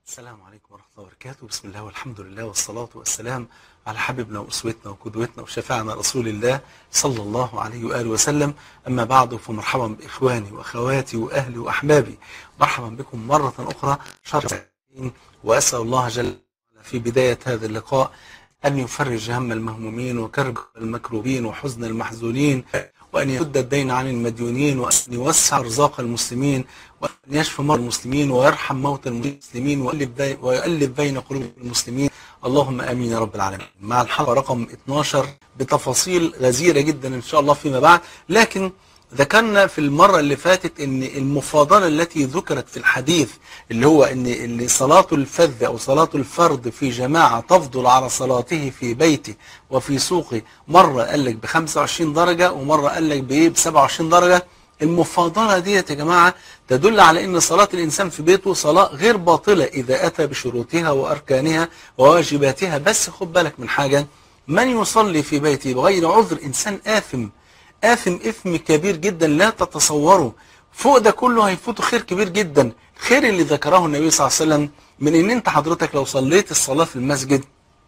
السلام عليكم ورحمة الله وبركاته بسم الله والحمد لله والصلاة والسلام على حبيبنا وأسوتنا وقدوتنا وشفاعنا رسول الله صلى الله عليه وآله وسلم أما بعد فمرحبا بإخواني وأخواتي وأهلي وأحبابي مرحبا بكم مرة أخرى شرف وأسأل الله جل وعلا في بداية هذا اللقاء أن يفرج هم المهمومين وكرب المكروبين وحزن المحزونين وأن يسد الدين عن المديونين وأن يوسع أرزاق المسلمين وأن يشفي مرضى المسلمين ويرحم موتى المسلمين ويؤلف بي- ويؤلف بين قلوب المسلمين اللهم آمين يا رب العالمين مع الحلقة رقم 12 بتفاصيل غزيرة جدا إن شاء الله فيما بعد لكن ذكرنا في المرة اللي فاتت ان المفاضلة التي ذكرت في الحديث اللي هو ان اللي صلاة الفذ او صلاة الفرد في جماعة تفضل على صلاته في بيته وفي سوقه مرة قال لك ب 25 درجة ومرة قال لك بايه ب 27 درجة المفاضلة ديت يا جماعة تدل على ان صلاة الانسان في بيته صلاة غير باطلة اذا اتى بشروطها واركانها وواجباتها بس خد بالك من حاجة من يصلي في بيته بغير عذر انسان آثم آثم إثم كبير جدا لا تتصوره فوق ده كله هيفوته خير كبير جدا الخير اللي ذكره النبي صلى الله عليه وسلم من ان انت حضرتك لو صليت الصلاة في المسجد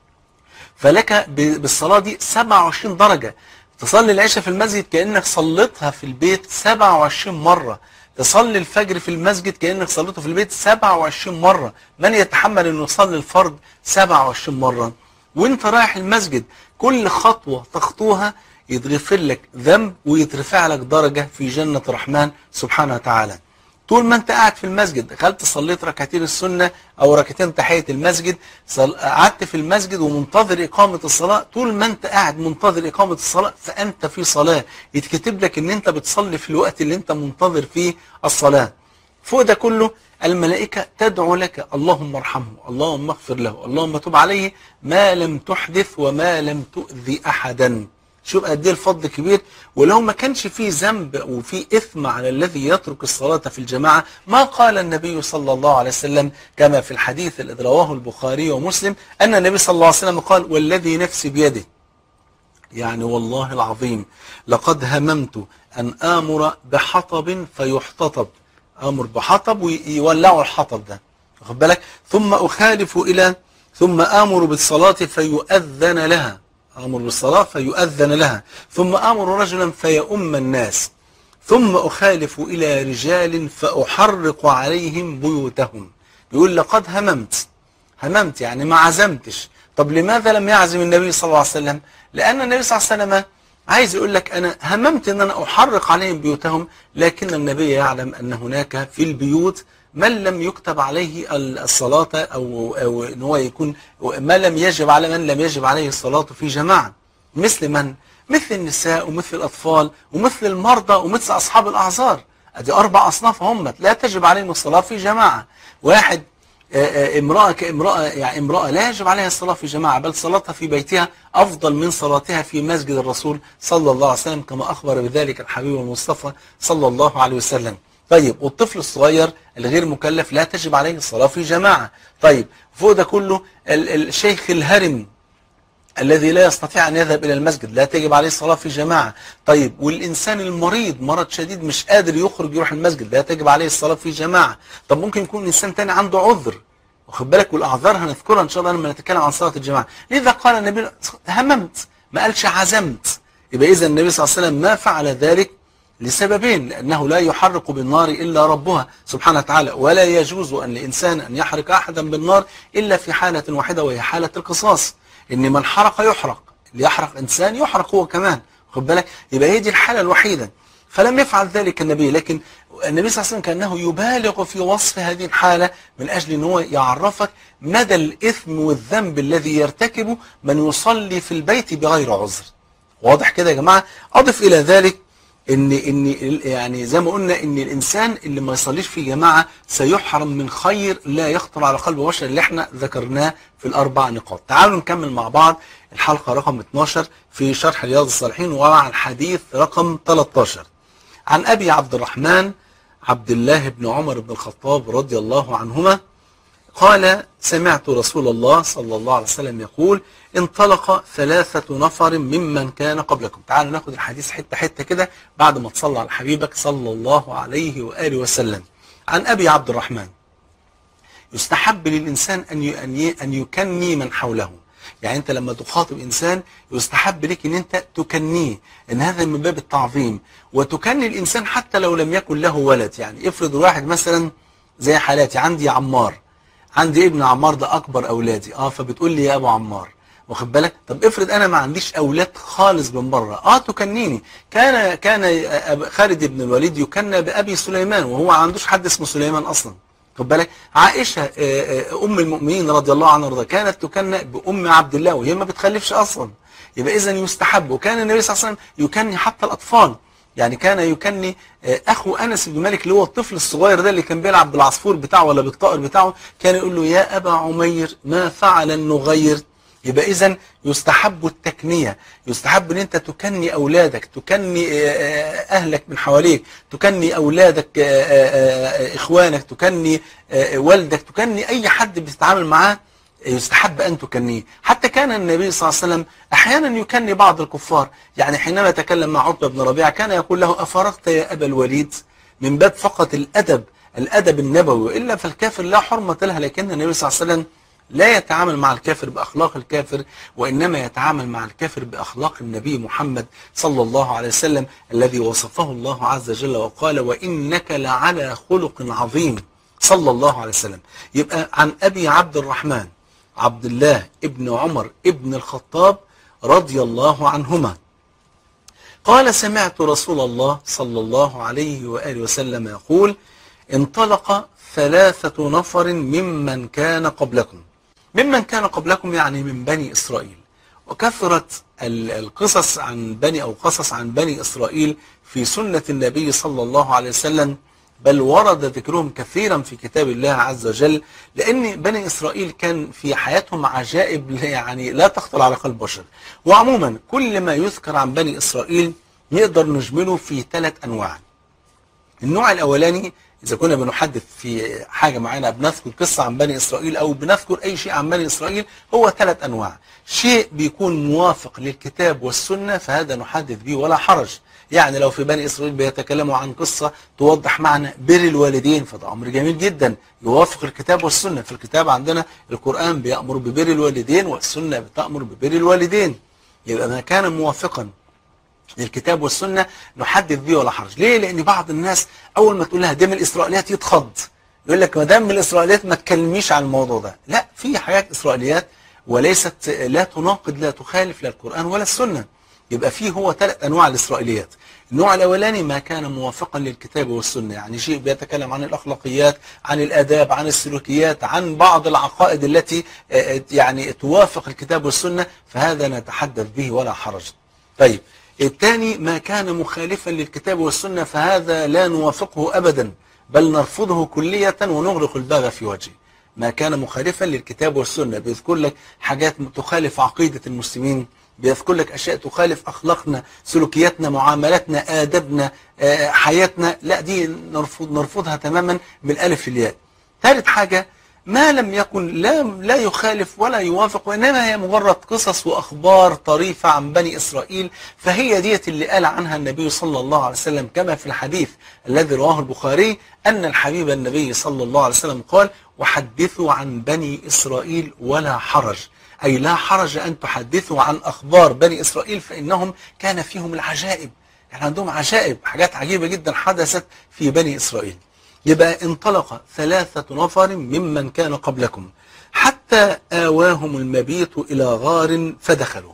فلك ب- بالصلاة دي 27 درجة تصلي العشاء في المسجد كأنك صليتها في البيت 27 مرة تصلي الفجر في المسجد كأنك صليته في البيت 27 مرة من يتحمل انه يصلي الفرض 27 مرة وانت رايح المسجد كل خطوة تخطوها يتغفر لك ذنب ويترفع لك درجة في جنة الرحمن سبحانه وتعالى طول ما انت قاعد في المسجد دخلت صليت ركعتين السنة او ركعتين تحية المسجد صل- قعدت في المسجد ومنتظر اقامة الصلاة طول ما انت قاعد منتظر اقامة الصلاة فانت في صلاة يتكتب لك ان انت بتصلي في الوقت اللي انت منتظر فيه الصلاة فوق ده كله الملائكة تدعو لك اللهم ارحمه اللهم اغفر له اللهم تب عليه ما لم تحدث وما لم تؤذي احدا شوف قد ايه الفضل كبير ولو ما كانش فيه ذنب وفي اثم على الذي يترك الصلاة في الجماعة ما قال النبي صلى الله عليه وسلم كما في الحديث الذي رواه البخاري ومسلم ان النبي صلى الله عليه وسلم قال والذي نفسي بيده يعني والله العظيم لقد هممت أن آمر بحطب فيحتطب آمر بحطب ويولعوا الحطب ده واخد بالك ثم أخالف إلى ثم آمر بالصلاة فيؤذن لها آمر بالصلاة فيؤذن لها ثم آمر رجلا فيؤم الناس ثم أخالف إلى رجال فأحرق عليهم بيوتهم يقول لقد هممت هممت يعني ما عزمتش طب لماذا لم يعزم النبي صلى الله عليه وسلم لأن النبي صلى الله عليه وسلم عايز يقول لك أنا هممت أن أنا أحرق عليهم بيوتهم لكن النبي يعلم أن هناك في البيوت من لم يكتب عليه الصلاة أو, أو أن هو يكون ما لم يجب على من لم يجب عليه الصلاة في جماعة مثل من؟ مثل النساء ومثل الأطفال ومثل المرضى ومثل أصحاب الأعذار أدي أربع أصناف هم لا تجب عليهم الصلاة في جماعة واحد آه، آه، امرأة كامرأة يعني امرأة لا يجب عليها الصلاة في جماعة بل صلاتها في بيتها أفضل من صلاتها في مسجد الرسول صلى الله عليه وسلم كما أخبر بذلك الحبيب المصطفى صلى الله عليه وسلم طيب والطفل الصغير الغير مكلف لا تجب عليه الصلاة في جماعة طيب فوق ده كله ال- الشيخ الهرم الذي لا يستطيع أن يذهب إلى المسجد لا تجب عليه الصلاة في جماعة طيب والإنسان المريض مرض شديد مش قادر يخرج يروح المسجد لا تجب عليه الصلاة في جماعة طب ممكن يكون إنسان تاني عنده عذر واخد بالك والأعذار هنذكرها إن شاء الله لما نتكلم عن صلاة الجماعة لذا قال النبي هممت ما قالش عزمت يبقى إذا النبي صلى الله عليه وسلم ما فعل ذلك لسببين لأنه لا يحرق بالنار إلا ربها سبحانه وتعالى ولا يجوز أن لإنسان أن يحرق أحدا بالنار إلا في حالة واحدة وهي حالة القصاص إن من حرق يحرق اللي يحرق إنسان يحرق هو كمان خد بالك يبقى هي دي الحالة الوحيدة فلم يفعل ذلك النبي لكن النبي صلى الله عليه وسلم كأنه يبالغ في وصف هذه الحالة من أجل أن هو يعرفك مدى الإثم والذنب الذي يرتكبه من يصلي في البيت بغير عذر واضح كده يا جماعة أضف إلى ذلك ان ان يعني زي ما قلنا ان الانسان اللي ما يصليش في جماعه سيحرم من خير لا يخطر على قلب بشر اللي احنا ذكرناه في الاربع نقاط تعالوا نكمل مع بعض الحلقه رقم 12 في شرح رياض الصالحين ومع الحديث رقم 13 عن ابي عبد الرحمن عبد الله بن عمر بن الخطاب رضي الله عنهما قال سمعت رسول الله صلى الله عليه وسلم يقول انطلق ثلاثة نفر ممن كان قبلكم تعالوا ناخد الحديث حتة حتة كده بعد ما تصلى على حبيبك صلى الله عليه وآله وسلم عن أبي عبد الرحمن يستحب للإنسان أن ي- أن ي- أن يكني من حوله يعني أنت لما تخاطب إنسان يستحب لك أن أنت تكنيه أن هذا من باب التعظيم وتكني الإنسان حتى لو لم يكن له ولد يعني افرض واحد مثلا زي حالاتي عندي عمار عندي ابن عمار ده أكبر أولادي اه فبتقول لي يا أبو عمار واخد بالك طب افرض انا ما عنديش اولاد خالص من بره اه تكنيني كان كان أب- خالد بن الوليد يكنى بابي سليمان وهو ما عندوش حد اسمه سليمان اصلا خد بالك عائشه آه، آه، ام المؤمنين رضي الله عنها وارضاها كانت تكنى بام عبد الله وهي ما بتخلفش اصلا يبقى اذا يستحب وكان النبي صلى الله عليه وسلم يكني حتى الاطفال يعني كان يكني آه، اخو انس بن مالك اللي هو الطفل الصغير ده اللي كان بيلعب بالعصفور بتاعه ولا بالطائر بتاعه كان يقول له يا ابا عمير ما فعل النغير يبقى اذا يستحب التكنية يستحب ان انت تكني اولادك تكني آه، آه، اهلك من حواليك تكني اولادك آه، آه، آه، اخوانك تكني آه، والدك تكني اي حد بتتعامل معاه يستحب أن تكنيه حتى كان النبي صلى الله عليه وسلم أحيانا يكني بعض الكفار يعني حينما يتكلم مع عتبة بن ربيعة كان يقول له أفرغت يا أبا الوليد من باب فقط الأدب الأدب النبوي وإلا فالكافر لا حرمة لها لكن النبي صلى الله عليه وسلم لا يتعامل مع الكافر بأخلاق الكافر وإنما يتعامل مع الكافر بأخلاق النبي محمد صلى الله عليه وسلم الذي وصفه الله عز وجل وقال وإنك لعلى خلق عظيم صلى الله عليه وسلم يبقى عن أبي عبد الرحمن عبد الله ابن عمر ابن الخطاب رضي الله عنهما قال سمعت رسول الله صلى الله عليه وآله وسلم يقول انطلق ثلاثة نفر ممن كان قبلكم ممن كان قبلكم يعني من بني إسرائيل وكثرت ال- القصص عن بني أو قصص عن بني إسرائيل في سنة النبي صلى الله عليه وسلم بل ورد ذكرهم كثيرا في كتاب الله عز وجل لأن بني إسرائيل كان في حياتهم عجائب يعني لا تخطر على قلب بشر وعموما كل ما يذكر عن بني إسرائيل نقدر نجمله في ثلاث أنواع النوع الأولاني إذا كنا بنحدث في حاجة معينة بنذكر قصة عن بني إسرائيل أو بنذكر أي شيء عن بني إسرائيل هو ثلاث أنواع شيء بيكون موافق للكتاب والسنة فهذا نحدث به ولا حرج يعني لو في بني إسرائيل بيتكلموا عن قصة توضح معنى بر الوالدين فده أمر جميل جدا يوافق الكتاب والسنة في الكتاب عندنا القرآن بيأمر ببر الوالدين والسنة بتأمر ببر الوالدين يبقى ما كان موافقا للكتاب والسنة نحدث به ولا حرج ليه لأن بعض الناس أول ما تقول لها ده من الإسرائيليات يتخض يقول لك ما دام من الإسرائيليات ما تكلميش عن الموضوع ده لا في حاجات إسرائيليات وليست لا تناقض لا تخالف لا القرآن ولا السنة يبقى فيه هو ثلاث أنواع الإسرائيليات النوع الأولاني ما كان موافقا للكتاب والسنة يعني شيء بيتكلم عن الأخلاقيات عن الآداب عن السلوكيات عن بعض العقائد التي آه، يعني توافق الكتاب والسنة فهذا نتحدث به ولا حرج طيب الثاني ما كان مخالفا للكتاب والسنة فهذا لا نوافقه أبدا بل نرفضه كلية ونغلق الباب في وجهه ما كان مخالفا للكتاب والسنة بيذكر لك حاجات تخالف عقيدة المسلمين بيذكر لك أشياء تخالف أخلاقنا سلوكياتنا معاملاتنا آدابنا آه، حياتنا لا دي نرفض نرفضها تماما من الألف للياء ثالث حاجة ما لم يكن لا لا يخالف ولا يوافق وإنما هي مجرد قصص وأخبار طريفة عن بني إسرائيل فهي ديت اللي قال عنها النبي صلى الله عليه وسلم كما في الحديث الذي رواه البخاري أن الحبيب النبي صلى الله عليه وسلم قال وحدثوا عن بني إسرائيل ولا حرج أي لا حرج أن تحدثوا عن أخبار بني إسرائيل فإنهم كان فيهم العجائب يعني عندهم عجائب حاجات عجيبة جدا حدثت في بني إسرائيل يبقى انطلق ثلاثة نفر ممن كان قبلكم حتى آواهم المبيت إلى غار فدخلوا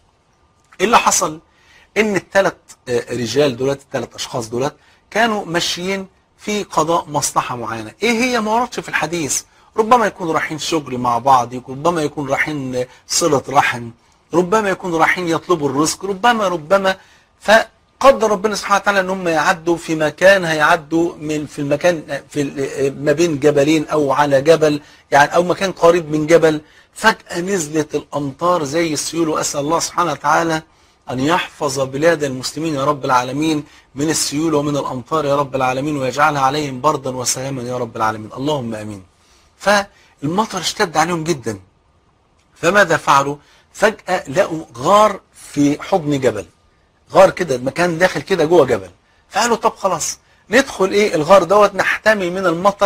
إيه اللي حصل إن الثلاث رجال دولت الثلاث أشخاص دولت كانوا ماشيين في قضاء مصلحة معينة إيه هي ما وردش في الحديث ربما يكونوا رايحين شغل مع بعض ربما يكونوا رايحين صلة رحم ربما يكونوا رايحين يطلبوا الرزق ربما ربما فقدر ربنا سبحانه وتعالى ان هم يعدوا في مكان هيعدوا من في المكان في ال- ما بين جبلين او على جبل يعني او مكان قريب من جبل فجأة نزلت الامطار زي السيول واسال الله سبحانه وتعالى أن يحفظ بلاد المسلمين يا رب العالمين من السيول ومن الأمطار يا رب العالمين ويجعلها عليهم بردا وسلاما يا رب العالمين اللهم أمين فالمطر اشتد عليهم جدا فماذا فعلوا فجأة لقوا غار في حضن جبل غار كده مكان داخل كده جوه جبل فقالوا طب خلاص ندخل ايه الغار دوت نحتمي من المطر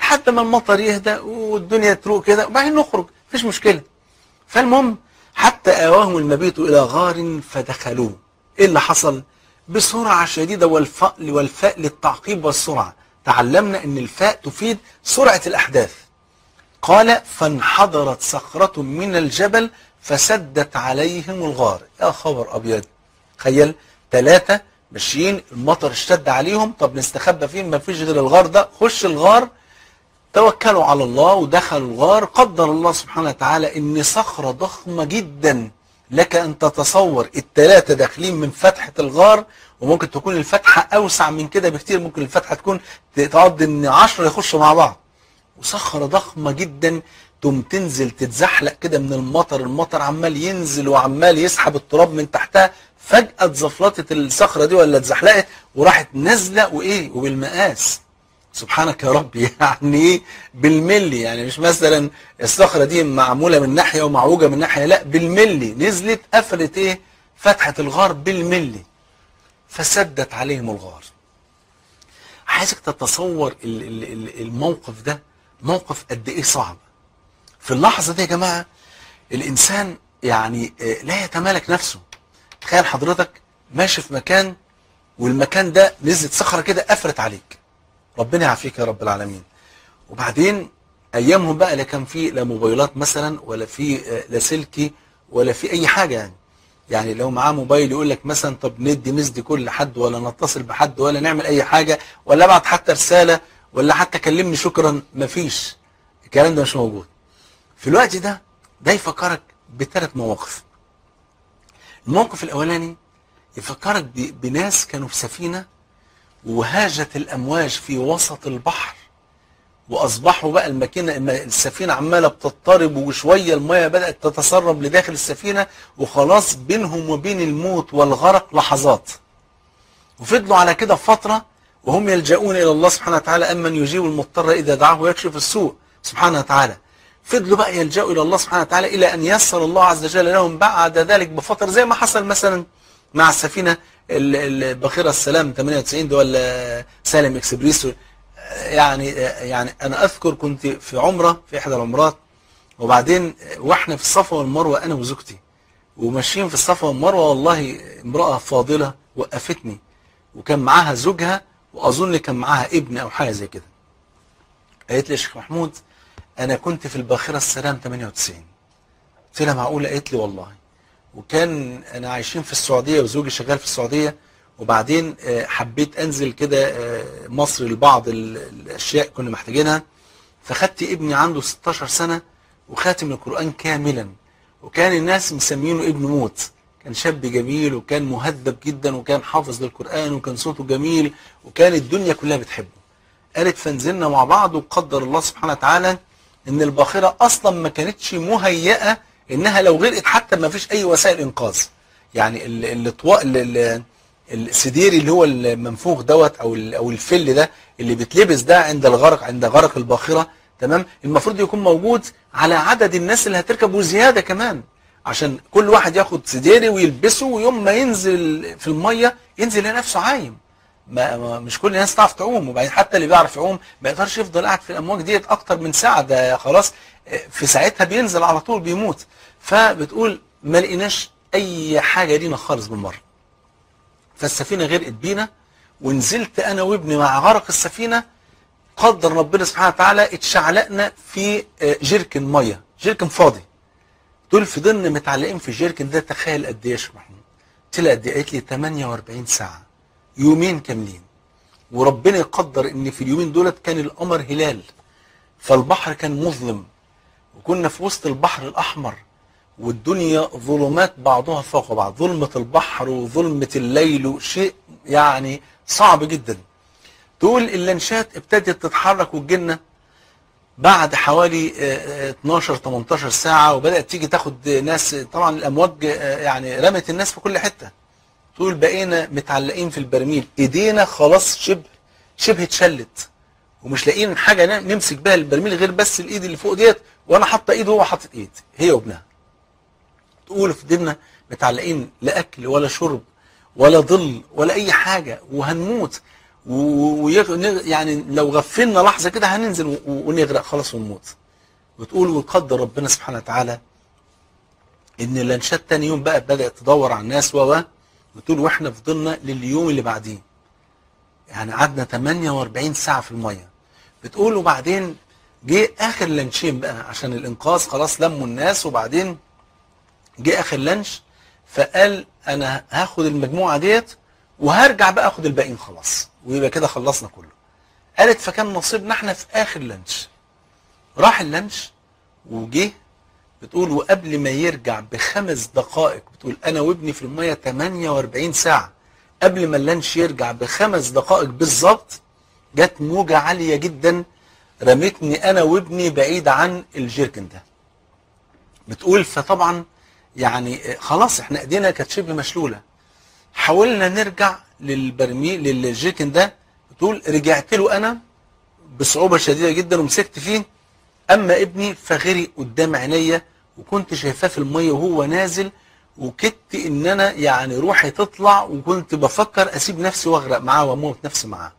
لحد ما المطر يهدى والدنيا تروق كده وبعدين نخرج مفيش مشكله فالمهم حتى آواهم المبيت إلى غار فدخلوه إيه اللي حصل بسرعة شديدة والفاء والفاء للتعقيب والسرعة تعلمنا أن الفاء تفيد سرعة الأحداث قال فانحدرت صخرة من الجبل فسدت عليهم الغار يا خبر أبيض تخيل ثلاثة ماشيين المطر اشتد عليهم طب نستخبى فين ما فيش غير الغار ده خش الغار توكلوا على الله ودخلوا الغار قدر الله سبحانه وتعالى ان صخرة ضخمة جدا لك ان تتصور التلاتة داخلين من فتحة الغار وممكن تكون الفتحة اوسع من كده بكتير ممكن الفتحة تكون تقعد ان عشرة يخشوا مع بعض وصخرة ضخمة جدا تقوم تنزل تتزحلق كده من المطر المطر عمال ينزل وعمال يسحب التراب من تحتها فجأة اتزفلطت الصخرة دي ولا اتزحلقت وراحت نازلة وايه وبالمقاس سبحانك يا رب يعني ايه بالملي يعني مش مثلا الصخره دي معموله من ناحيه ومعوجه من ناحيه لا بالملي نزلت قفلت ايه فتحه الغار بالملي فسدت عليهم الغار عايزك تتصور ال- ال- ال- الموقف ده موقف قد ايه صعب في اللحظه دي يا جماعه الانسان يعني آه، لا يتمالك نفسه تخيل حضرتك ماشي في مكان والمكان ده نزلت صخره كده قفلت عليك ربنا يعافيك يا رب العالمين وبعدين ايامهم بقى لا كان في لا موبايلات مثلا ولا في آه، لا سلكي ولا في اي حاجه يعني يعني لو معاه موبايل يقول لك مثلا طب ندي مسدي كل حد ولا نتصل بحد ولا نعمل اي حاجه ولا ابعت حتى رساله ولا حتى كلمني شكرا مفيش الكلام ده مش موجود في الوقت ده ده يفكرك بثلاث مواقف الموقف الاولاني يفكرك ب- بناس كانوا في سفينه وهاجت الامواج في وسط البحر واصبحوا بقى الماكينه الم- السفينه عماله بتضطرب وشويه الميه بدات تتسرب لداخل السفينه وخلاص بينهم وبين الموت والغرق لحظات وفضلوا على كده فتره وهم يلجؤون الى الله سبحانه وتعالى امن يجيب المضطر اذا دعاه ويكشف السوء سبحانه وتعالى فضلوا بقى يلجؤوا الى الله سبحانه وتعالى الى ان يسر الله عز وجل لهم بعد ذلك بفتره زي ما حصل مثلا مع السفينه ال- الباخره السلام 98 ده ولا سالم اكسبريس يعني يعني انا اذكر كنت في عمره في احدى العمرات وبعدين واحنا في الصفا والمروه انا وزوجتي وماشيين في الصفا والمروه والله امراه فاضله وقفتني وكان معاها زوجها واظن كان معاها ابن او حاجه زي كده قالت لي يا شيخ محمود انا كنت في الباخره السلام 98 قلت لها معقوله قالت لي والله وكان انا عايشين في السعوديه وزوجي شغال في السعوديه وبعدين آه، حبيت انزل كده آه، مصر لبعض ال- الاشياء كنا محتاجينها فخدت ابني عنده 16 سنه وخاتم القران كاملا وكان الناس مسمينه ابن موت كان شاب جميل وكان مهذب جدا وكان حافظ للقران وكان صوته جميل وكان الدنيا كلها بتحبه قالت فنزلنا مع بعض وقدر الله سبحانه وتعالى ان الباخره اصلا ما كانتش مهيئه انها لو غرقت حتى ما فيش اي وسائل انقاذ يعني ال- الاطواء ال- ال- السديري اللي هو المنفوخ دوت او ال- او الفل ده اللي بيتلبس ده عند الغرق عند غرق الباخره تمام المفروض يكون موجود على عدد الناس اللي هتركب وزياده كمان عشان كل واحد ياخد سديري ويلبسه ويوم ما ينزل في الميه ينزل يلاقي نفسه عايم ما ما- مش كل الناس تعرف تعوم وبعدين حتى اللي بيعرف يعوم ما يقدرش يفضل قاعد في الامواج ديت اكتر من ساعه ده خلاص في ساعتها بينزل على طول بيموت فبتقول ما لقيناش اي حاجه لينا خالص بالمره فالسفينه غرقت بينا ونزلت انا وابني مع غرق السفينه قدر ربنا سبحانه وتعالى اتشعلقنا في آه، جيركن ميه جيركن فاضي دول فضلنا متعلقين في الجيركن ده تخيل قد ايه يا شيخ محمود قلت لها قد ايه قالت لي 48 ساعه يومين كاملين وربنا يقدر ان في اليومين دولت كان القمر هلال فالبحر كان مظلم وكنا في وسط البحر الاحمر والدنيا ظلمات بعضها فوق بعض ظلمة البحر وظلمة الليل شيء يعني صعب جدا تقول اللانشات ابتدت تتحرك وتجينا بعد حوالي آه، آه، 12 18 ساعة وبدأت تيجي تاخد ناس طبعا الأمواج آه، يعني رمت الناس في كل حتة تقول بقينا متعلقين في البرميل ايدينا خلاص شبه شبه اتشلت ومش لاقيين حاجة ن- نمسك بها البرميل غير بس الايد اللي فوق ديت وانا حاطه ايد وهو حاطط ايد هي وابنها تقول في ديننا متعلقين لا اكل ولا شرب ولا ظل ولا اي حاجه وهنموت و- ويغ... نغ- يعني لو غفلنا لحظه كده هننزل و- ونغرق خلاص ونموت وتقول ويقدر ربنا سبحانه وتعالى ان اللانشات تاني يوم بقى بدات تدور على الناس و و وتقول واحنا فضلنا لليوم اللي بعديه يعني قعدنا 48 ساعه في الميه بتقول وبعدين جه اخر لانشين بقى عشان الانقاذ خلاص لموا الناس وبعدين جه اخر لانش فقال انا هاخد المجموعه ديت وهرجع بقى اخد الباقيين خلاص ويبقى كده خلصنا كله قالت فكان نصيبنا احنا في اخر لانش راح اللانش وجه بتقول وقبل ما يرجع بخمس دقائق بتقول انا وابني في الميه 48 ساعه قبل ما اللانش يرجع بخمس دقائق بالظبط جت موجه عاليه جدا رمتني انا وابني بعيد عن الجيركن ده بتقول فطبعا يعني خلاص احنا ايدينا كانت شبه مشلوله حاولنا نرجع للبرميل للجيركن ده بتقول رجعت له انا بصعوبه شديده جدا ومسكت فيه اما ابني فغرق قدام عينيا وكنت شايفاه في الميه وهو نازل وكدت ان انا يعني روحي تطلع وكنت بفكر اسيب نفسي واغرق معاه واموت نفسي معاه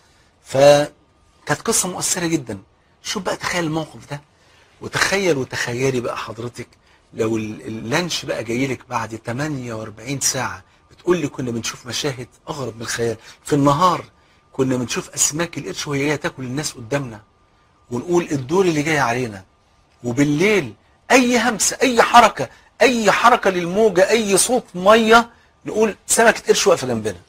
فكانت قصه مؤثره جدا شوف بقى تخيل الموقف ده وتخيل وتخيلي بقى حضرتك لو ال- اللانش بقى جاي لك بعد 48 ساعه بتقول لي كنا بنشوف مشاهد اغرب من الخيال في النهار كنا بنشوف اسماك القرش وهي جايه تاكل الناس قدامنا ونقول الدور اللي جاي علينا وبالليل اي همسه اي حركه اي حركه للموجه اي صوت ميه نقول سمكه قرش واقفه جنبنا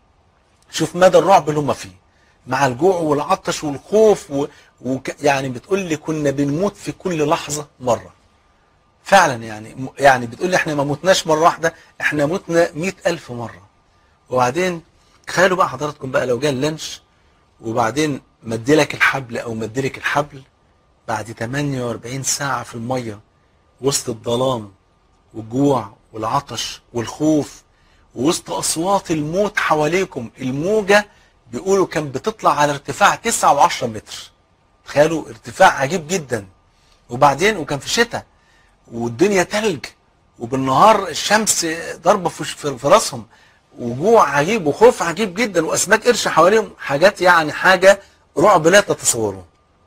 شوف مدى الرعب اللي هم فيه مع الجوع والعطش والخوف و... وك... يعني بتقول لي كنا بنموت في كل لحظه مره فعلا يعني م- يعني بتقول لي احنا ما متناش مره واحده احنا متنا مئة ألف مره وبعدين تخيلوا بقى حضراتكم بقى لو جه اللانش وبعدين مديلك الحبل او مديلك الحبل بعد 48 ساعة في المية وسط الظلام والجوع والعطش والخوف ووسط أصوات الموت حواليكم الموجة بيقولوا كان بتطلع على ارتفاع 9 و10 متر تخيلوا ارتفاع عجيب جدا وبعدين وكان في شتاء والدنيا تلج وبالنهار الشمس ضاربه في في في راسهم وجوع عجيب وخوف عجيب جدا واسماك قرش حواليهم حاجات يعني حاجه رعب لا تتصوروه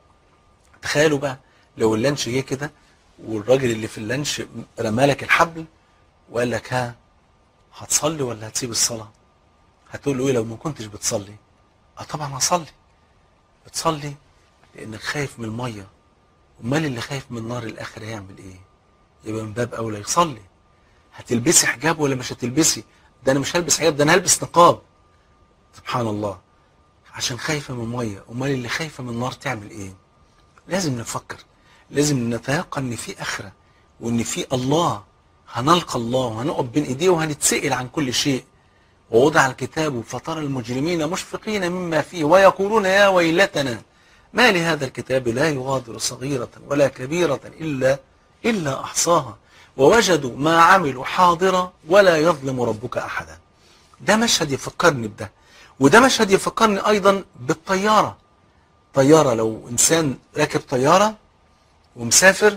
تخيلوا بقى لو اللانش جه كده والراجل اللي في اللانش رمالك الحبل وقال لك ها هتصلي ولا هتسيب الصلاه هتقول له ايه لو ما كنتش بتصلي اه طبعا هصلي بتصلي لانك خايف من الميه امال اللي خايف من نار الاخره هيعمل ايه يبقى من باب اولى يصلي هتلبسي حجاب ولا مش هتلبسي ده انا مش هلبس حجاب ده انا هلبس نقاب سبحان الله عشان خايفه من الميه امال اللي خايفه من النار تعمل ايه لازم نفكر لازم نتيقن ان في اخره وان في الله هنلقى الله وهنقف بين ايديه وهنتسال عن كل شيء ووضع الكتاب فترى المجرمين مشفقين مما فيه ويقولون يا ويلتنا ما لهذا الكتاب لا يغادر صغيرة ولا كبيرة إلا إلا أحصاها ووجدوا ما عملوا حاضرا ولا يظلم ربك أحدا ده مشهد يفكرني بده وده مشهد يفكرني أيضا بالطيارة طيارة لو إنسان راكب طيارة ومسافر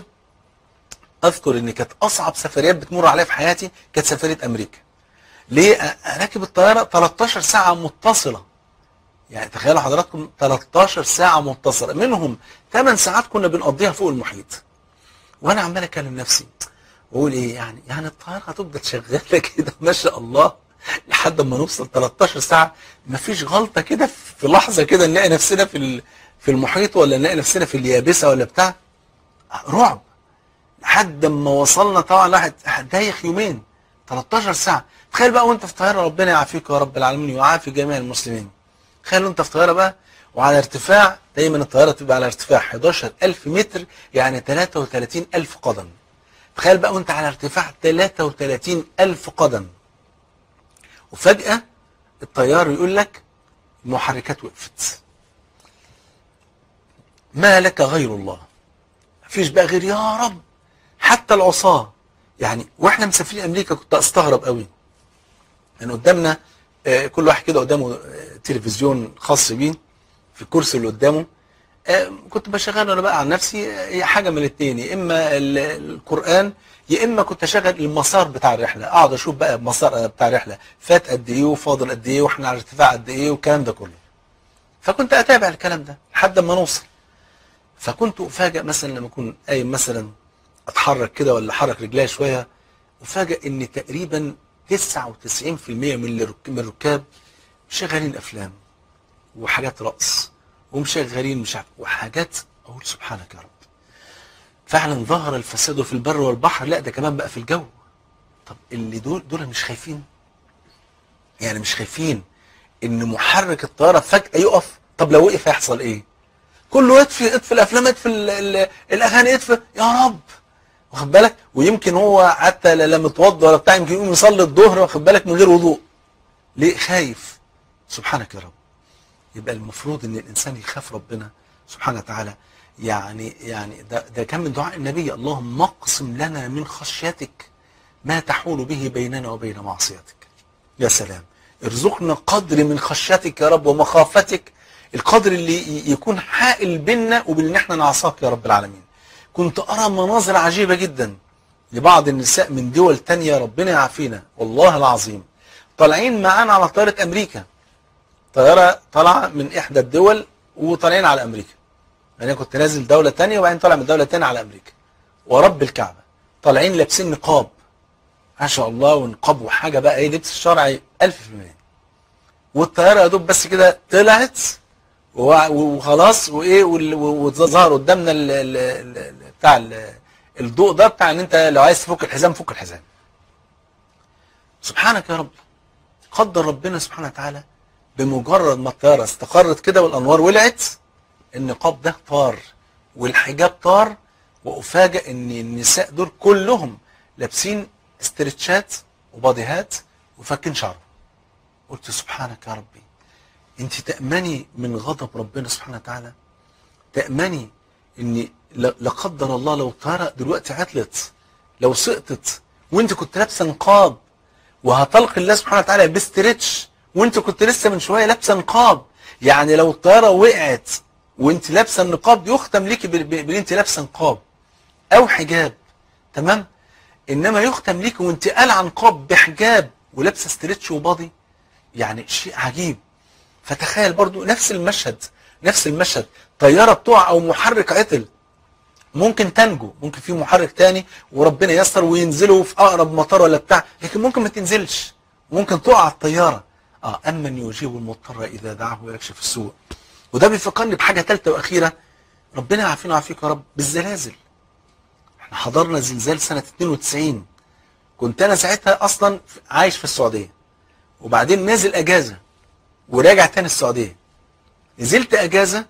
أذكر إن كانت أصعب سفريات بتمر عليا في حياتي كانت سفرية أمريكا ليه أ- راكب الطيارة 13 ساعة متصلة يعني تخيلوا حضراتكم 13 ساعة متصلة منهم 8 ساعات كنا بنقضيها فوق المحيط وانا عمال اكلم نفسي واقول ايه يعني يعني الطيارة هتفضل شغالة كده ما شاء الله لحد ما نوصل 13 ساعة مفيش غلطة كده في لحظة كده نلاقي نفسنا في ال- في المحيط ولا نلاقي نفسنا في اليابسة ولا بتاع رعب لحد ما وصلنا طبعا الواحد دايخ يومين 13 ساعة تخيل بقى وانت في طيارة ربنا يعافيك يا رب العالمين ويعافي جميع المسلمين تخيل انت في طيارة بقى وعلى ارتفاع دايما الطيارة تبقى على ارتفاع 11000 متر يعني 33000 قدم تخيل بقى وانت على ارتفاع 33000 قدم وفجأة الطيار يقول لك المحركات وقفت ما لك غير الله مفيش بقى غير يا رب حتى العصاة يعني واحنا مسافرين امريكا كنت استغرب قوي ان قدامنا آه، كل واحد كده قدامه آه، تلفزيون خاص بيه في الكرسي اللي قدامه آه، كنت بشغل انا بقى عن نفسي آه، هي حاجه من الاثنين يا اما ال- القران يا اما كنت اشغل المسار بتاع الرحله اقعد اشوف بقى المسار بتاع الرحله فات قد ايه وفاضل قد ايه واحنا على ارتفاع قد ايه والكلام ده كله فكنت اتابع الكلام ده لحد ما نوصل فكنت افاجئ مثلا لما اكون قايم مثلا اتحرك كده ولا احرك رجليا شويه افاجئ ان تقريبا 99% من الرك- من الركاب شغالين افلام وحاجات رقص ومشغلين مش عارف وحاجات اقول سبحانك يا رب فعلا ظهر الفساد في البر والبحر لا ده كمان بقى في الجو طب اللي دول دول مش خايفين يعني مش خايفين ان محرك الطياره فجاه يقف طب لو وقف هيحصل ايه كله يطفي اطفي الافلام اطفي ال- ال- الاغاني اطفي يا رب واخد بالك ويمكن هو حتى لا لا متوضى ولا بتاع يمكن يقوم يصلي الظهر واخد بالك من غير وضوء ليه خايف سبحانك يا رب يبقى المفروض ان الانسان يخاف ربنا سبحانه وتعالى يعني يعني ده ده كان من دعاء النبي اللهم اقسم لنا من خشيتك ما تحول به بيننا وبين معصيتك يا سلام ارزقنا قدر من خشيتك يا رب ومخافتك القدر اللي ي- يكون حائل بيننا وبين ان احنا نعصاك يا رب العالمين كنت ارى مناظر عجيبه جدا لبعض النساء من دول تانية ربنا يعافينا والله العظيم طالعين معانا على طائره امريكا طياره طالعه من احدى الدول وطالعين على امريكا انا كنت نازل دوله تانية وبعدين طالع من دوله تانية على امريكا ورب الكعبه طالعين لابسين نقاب ما شاء الله ونقاب وحاجه بقى ايه لبس الشرعي 1000% والطياره يا دوب بس كده طلعت وع- وخلاص وايه وال- وظهر قدامنا ال ال ال بتاع ال الضوء ده بتاع ان انت لو عايز تفك الحزام فك الحزام سبحانك يا رب قدر ربنا سبحانه وتعالى بمجرد ما الطياره استقرت كده والانوار ولعت النقاب ده طار والحجاب طار وافاجئ ان النساء دول كلهم لابسين استرتشات وباديهات وفاكين شعرهم قلت سبحانك يا ربي انت تأمني من غضب ربنا سبحانه وتعالى تأمني ان لا لا قدر الله لو الطيارة دلوقتي عطلت لو سقطت وانت كنت لابسه نقاب وهتلقي الله سبحانه وتعالى باسترتش وانت كنت لسه من شويه لابسه نقاب يعني لو الطياره وقعت وانت لابسه النقاب يختم ليكي بال- بال- بان انت لابسه نقاب او حجاب تمام انما يختم ليكي وانت قالعه نقاب بحجاب ولابسه استرتش وباضي يعني شيء عجيب فتخيل برضو نفس المشهد نفس المشهد طياره بتقع او محرك عطل ممكن تنجو ممكن في محرك تاني وربنا يسر وينزلوا في اقرب مطار ولا بتاع لكن ممكن ما تنزلش ممكن تقع الطياره اه امن يجيب المضطر اذا دعاه ويكشف السوء وده بيفكرني بحاجه ثالثه واخيره ربنا يعافينا ويعافيك يا رب بالزلازل احنا حضرنا زلزال سنه 92 كنت انا ساعتها اصلا عايش في السعوديه وبعدين نازل اجازه وراجع تاني السعوديه نزلت اجازه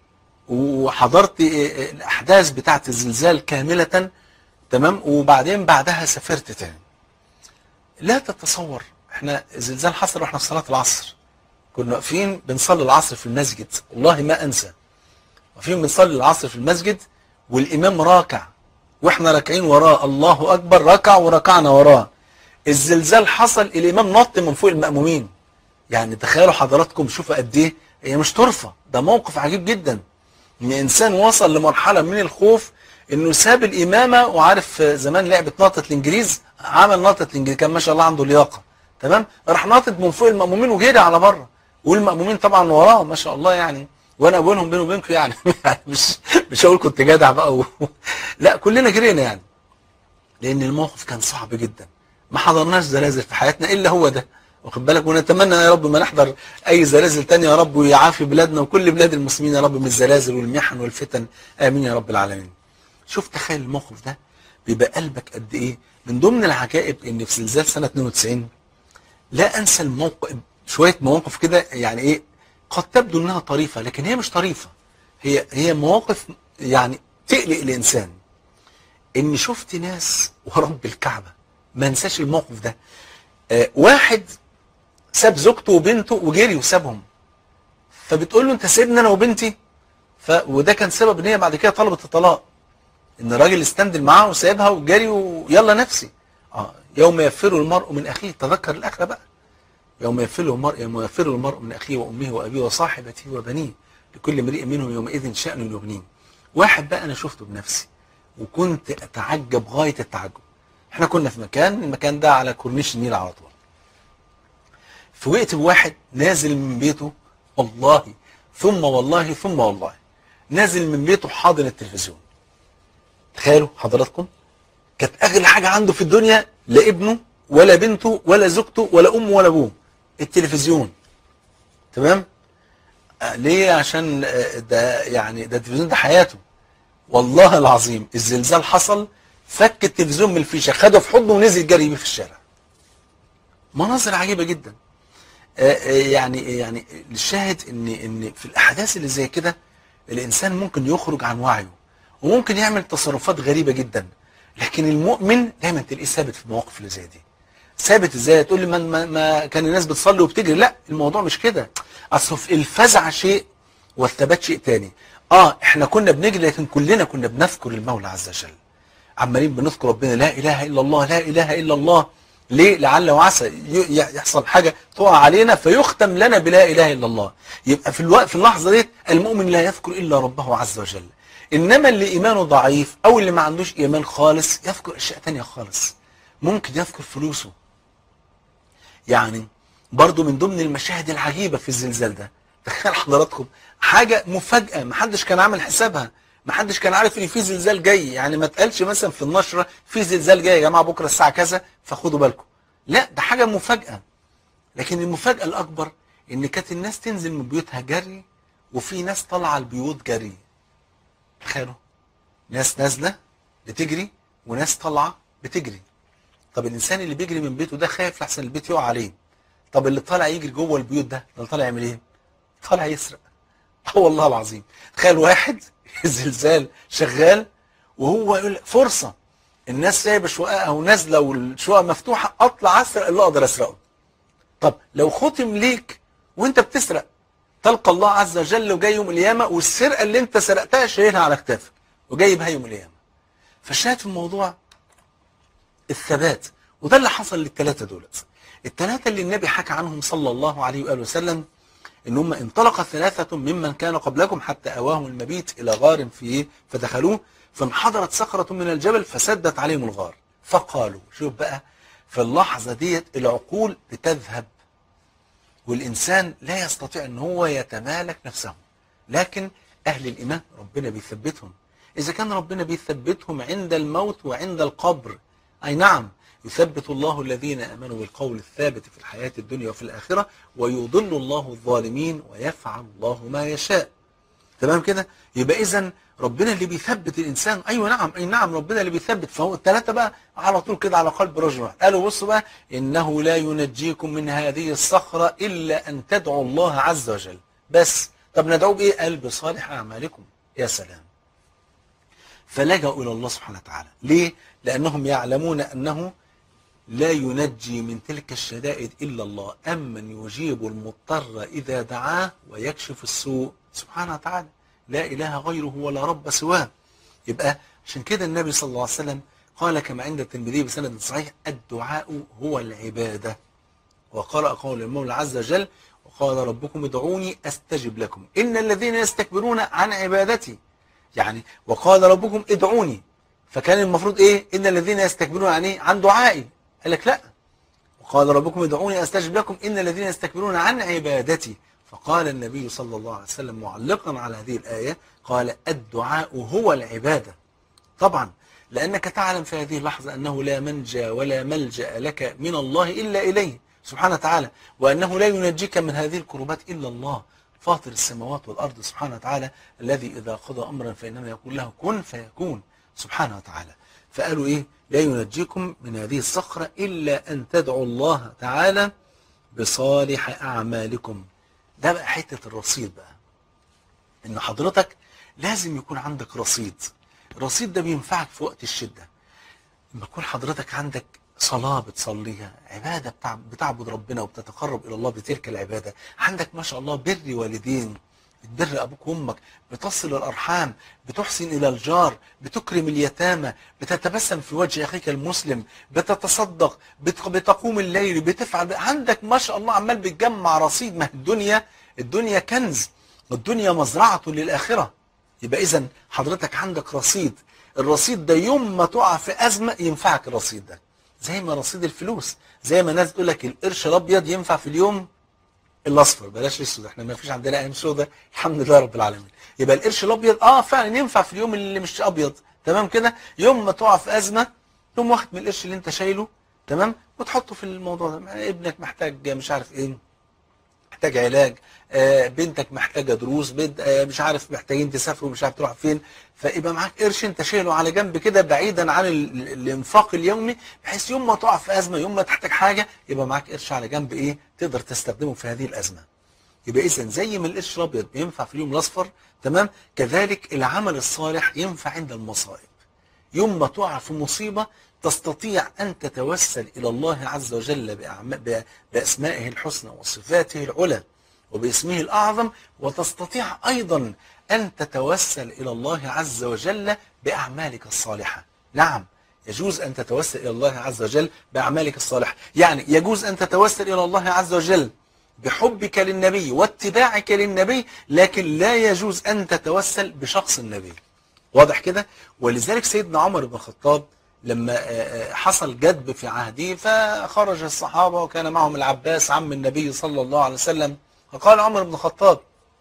وحضرت الاحداث بتاعه الزلزال كامله تمام وبعدين بعدها سافرت تاني لا تتصور احنا الزلزال حصل واحنا في صلاه العصر كنا واقفين بنصلي العصر في المسجد والله ما انسى واقفين بنصلي العصر في المسجد والامام راكع واحنا راكعين وراه الله اكبر ركع وركعنا وراه الزلزال حصل الامام نط من فوق المأمومين يعني تخيلوا حضراتكم شوفوا قد ايه هي مش طرفه ده موقف عجيب جدا ان انسان وصل لمرحله من الخوف انه ساب الامامه وعارف زمان لعبه ناطط الانجليز عمل ناطط الانجليز كان ما شاء الله عنده لياقه تمام راح ناطط من فوق المأمومين وجري على بره والمأمومين طبعا وراه ما شاء الله يعني وانا بينهم بيني وبينكم يعني مش مش هقول كنت جدع بقى و... لا كلنا جرينا يعني لان الموقف كان صعب جدا ما حضرناش زلازل في حياتنا الا هو ده واخد بالك ونتمنى يا رب ما نحضر اي زلازل تانية يا رب ويعافي بلادنا وكل بلاد المسلمين يا رب من الزلازل والمحن والفتن امين يا رب العالمين شوف تخيل الموقف ده بيبقى قلبك قد ايه من ضمن العجائب ان في زلزال سنه 92 لا انسى الموقف شويه مواقف كده يعني ايه قد تبدو انها طريفه لكن هي مش طريفه هي هي مواقف يعني تقلق الانسان ان شفت ناس ورب الكعبه ما انساش الموقف ده آه واحد ساب زوجته وبنته وجري وسابهم فبتقول له انت سيبني انا وبنتي ف... وده كان سبب ان هي بعد كده طلبت الطلاق ان الراجل استندل معاها وسايبها وجري ويلا نفسي اه يوم يفر المرء من اخيه تذكر الاخره بقى يوم يفر المرء يوم يفر المرء من اخيه وامه وابيه وصاحبته وبنيه لكل امرئ منهم يومئذ شأن يغنيه واحد بقى انا شفته بنفسي وكنت اتعجب غايه التعجب احنا كنا في مكان المكان ده على كورنيش النيل على طول فوقت بواحد نازل من بيته والله ثم والله ثم والله نازل من بيته حاضن التلفزيون تخيلوا حضراتكم كانت اغلى حاجه عنده في الدنيا لا ابنه ولا بنته ولا زوجته ولا امه ولا ابوه التلفزيون تمام آه، ليه عشان آه، ده يعني ده التلفزيون ده حياته والله العظيم الزلزال حصل فك التلفزيون من الفيشه خده في حضنه ونزل جري بيه في الشارع مناظر عجيبه جدا آه، آه، يعني يعني الشاهد ان ان في الاحداث اللي زي كده الانسان ممكن يخرج عن وعيه وممكن يعمل تصرفات غريبه جدا لكن المؤمن دايما تلاقيه ثابت في المواقف اللي زي دي ثابت ازاي تقول لي ما, ما, ما كان الناس بتصلي وبتجري لا الموضوع مش كده اصل في الفزع شيء والثبات شيء تاني اه احنا كنا بنجري لكن كلنا كنا بنذكر المولى عز وجل عمالين بنذكر ربنا لا اله الا الله لا اله الا الله ليه لعل وعسى ي- يحصل حاجه تقع علينا فيختم لنا بلا اله الا الله يبقى في الوقت في اللحظه ديت المؤمن لا يذكر الا ربه عز وجل انما اللي ايمانه ضعيف او اللي ما عندوش ايمان خالص يذكر اشياء تانية خالص ممكن يذكر فلوسه يعني برضو من ضمن المشاهد العجيبة في الزلزال ده تخيل حضراتكم حاجة مفاجأة محدش كان عامل حسابها محدش كان عارف ان في زلزال جاي يعني ما اتقالش مثلا في النشرة في زلزال جاي يا جماعة بكرة الساعة كذا فخدوا بالكم لا ده حاجة مفاجأة لكن المفاجأة الأكبر ان كانت الناس تنزل من بيوتها جري وفي ناس طالعة البيوت جري تخيلوا ناس نازلة بتجري وناس طالعة بتجري طب الانسان اللي بيجري من بيته ده خايف لحسن البيت يقع عليه طب اللي طالع يجري جوه البيوت ده اللي طالع يعمل ايه طالع يسرق اه والله العظيم تخيل واحد الزلزال شغال وهو يقول لك فرصه الناس سايبه شققها ونازله والشقق مفتوحه اطلع اسرق اللي اقدر اسرقه طب لو ختم ليك وانت بتسرق تلقى الله عز وجل وجاي يوم القيامه والسرقه اللي انت سرقتها شايلها على كتافك وجاي بها يوم القيامه فالشاهد في الموضوع الثبات وده اللي حصل للثلاثه دولت الثلاثه اللي النبي حكى عنهم صلى الله عليه واله وسلم ان هم انطلق ثلاثه ممن كان قبلكم حتى اواهم المبيت الى غار فيه فدخلوه فانحدرت صخره من الجبل فسدت عليهم الغار فقالوا شوف بقى في اللحظه ديت العقول بتذهب والإنسان لا يستطيع أن هو يتمالك نفسه لكن أهل الإيمان ربنا بيثبتهم إذا كان ربنا بيثبتهم عند الموت وعند القبر أي نعم يثبت الله الذين آمنوا بالقول الثابت في الحياة الدنيا وفي الآخرة ويضل الله الظالمين ويفعل الله ما يشاء تمام كده يبقى اذا ربنا اللي بيثبت الانسان ايوه نعم اي نعم ربنا اللي بيثبت فهو الثلاثه بقى على طول كده على قلب رجل واحد قالوا بصوا بقى انه لا ينجيكم من هذه الصخره الا ان تدعوا الله عز وجل بس طب ندعوه بايه قال بصالح اعمالكم يا سلام فلجأوا الى الله سبحانه وتعالى ليه لانهم يعلمون انه لا ينجي من تلك الشدائد إلا الله أمن يجيب المضطر إذا دعاه ويكشف السوء سبحانه وتعالى لا إله غيره ولا رب سواه يبقى عشان كده النبي صلى الله عليه وسلم قال كما عند الترمذي بسند صحيح الدعاء هو العبادة وقرأ قول المولى عز وجل وقال ربكم ادعوني أستجب لكم إن الذين يستكبرون عن عبادتي يعني وقال ربكم ادعوني فكان المفروض ايه ان الذين يستكبرون عن ايه عن دعائي قال لك لا وقال ربكم ادعوني استجب لكم ان الذين يستكبرون عن عبادتي فقال النبي صلى الله عليه وسلم معلقا على هذه الايه قال الدعاء هو العباده طبعا لانك تعلم في هذه اللحظه انه لا منجى ولا ملجا لك من الله الا اليه سبحانه وتعالى وانه لا ينجيك من هذه الكربات الا الله فاطر السماوات والارض سبحانه وتعالى الذي اذا قضى امرا فانما يقول له كن فيكون سبحانه وتعالى فقالوا ايه لا ينجيكم من هذه الصخرة إلا أن تدعوا الله تعالى بصالح أعمالكم ده بقى حتة الرصيد بقى إن حضرتك لازم يكون عندك رصيد الرصيد ده بينفعك في وقت الشدة لما يكون حضرتك عندك صلاة بتصليها عبادة بتاع بتعبد ربنا وبتتقرب إلى الله بتلك العبادة عندك ما شاء الله بر والدين بتبر ابوك وامك بتصل الارحام بتحسن الى الجار بتكرم اليتامى بتتبسم في وجه اخيك المسلم بتتصدق بت- بتقوم الليل بتفعل عندك ما شاء الله عمال بتجمع رصيد ما الدنيا الدنيا كنز الدنيا مزرعة للآخرة يبقى إذا حضرتك عندك رصيد الرصيد ده يوم ما تقع في أزمة ينفعك الرصيد ده زي ما رصيد الفلوس زي ما الناس تقول لك القرش الأبيض ينفع في اليوم الاصفر بلاش الاسود احنا ما فيش عندنا ايام سوداء الحمد لله رب العالمين يبقى القرش الابيض اه فعلا ينفع في اليوم اللي مش ابيض تمام كده يوم ما تقع في ازمه تقوم واخد من القرش اللي انت شايله تمام وتحطه في الموضوع ده ابنك محتاج مش عارف ايه محتاج علاج آه، بنتك محتاجه دروس بنت آه، مش عارف محتاجين تسافروا مش عارف تروح فين فيبقى معاك قرش انت شايله على جنب كده بعيدا عن ال- الانفاق اليومي بحيث يوم ما تقع في ازمه يوم ما تحتاج حاجه يبقى معاك قرش على جنب ايه تقدر تستخدمه في هذه الازمه يبقى اذا زي ما القرش الابيض بينفع في اليوم الاصفر تمام كذلك العمل الصالح ينفع عند المصائب يوم ما تقع في مصيبة تستطيع أن تتوسل إلى الله عز وجل بأعم- ب- بأسمائه الحسنى وصفاته العلى وباسمه الأعظم وتستطيع أيضا أن تتوسل إلى الله عز وجل بأعمالك الصالحة نعم يجوز أن تتوسل إلى الله عز وجل بأعمالك الصالحة يعني يجوز أن تتوسل إلى الله عز وجل بحبك للنبي واتباعك للنبي لكن لا يجوز أن تتوسل بشخص النبي واضح كده ولذلك سيدنا عمر بن الخطاب لما آه، آه، حصل جدب في عهده فخرج الصحابة وكان معهم العباس عم النبي صلى الله عليه وسلم فقال عمر بن الخطاب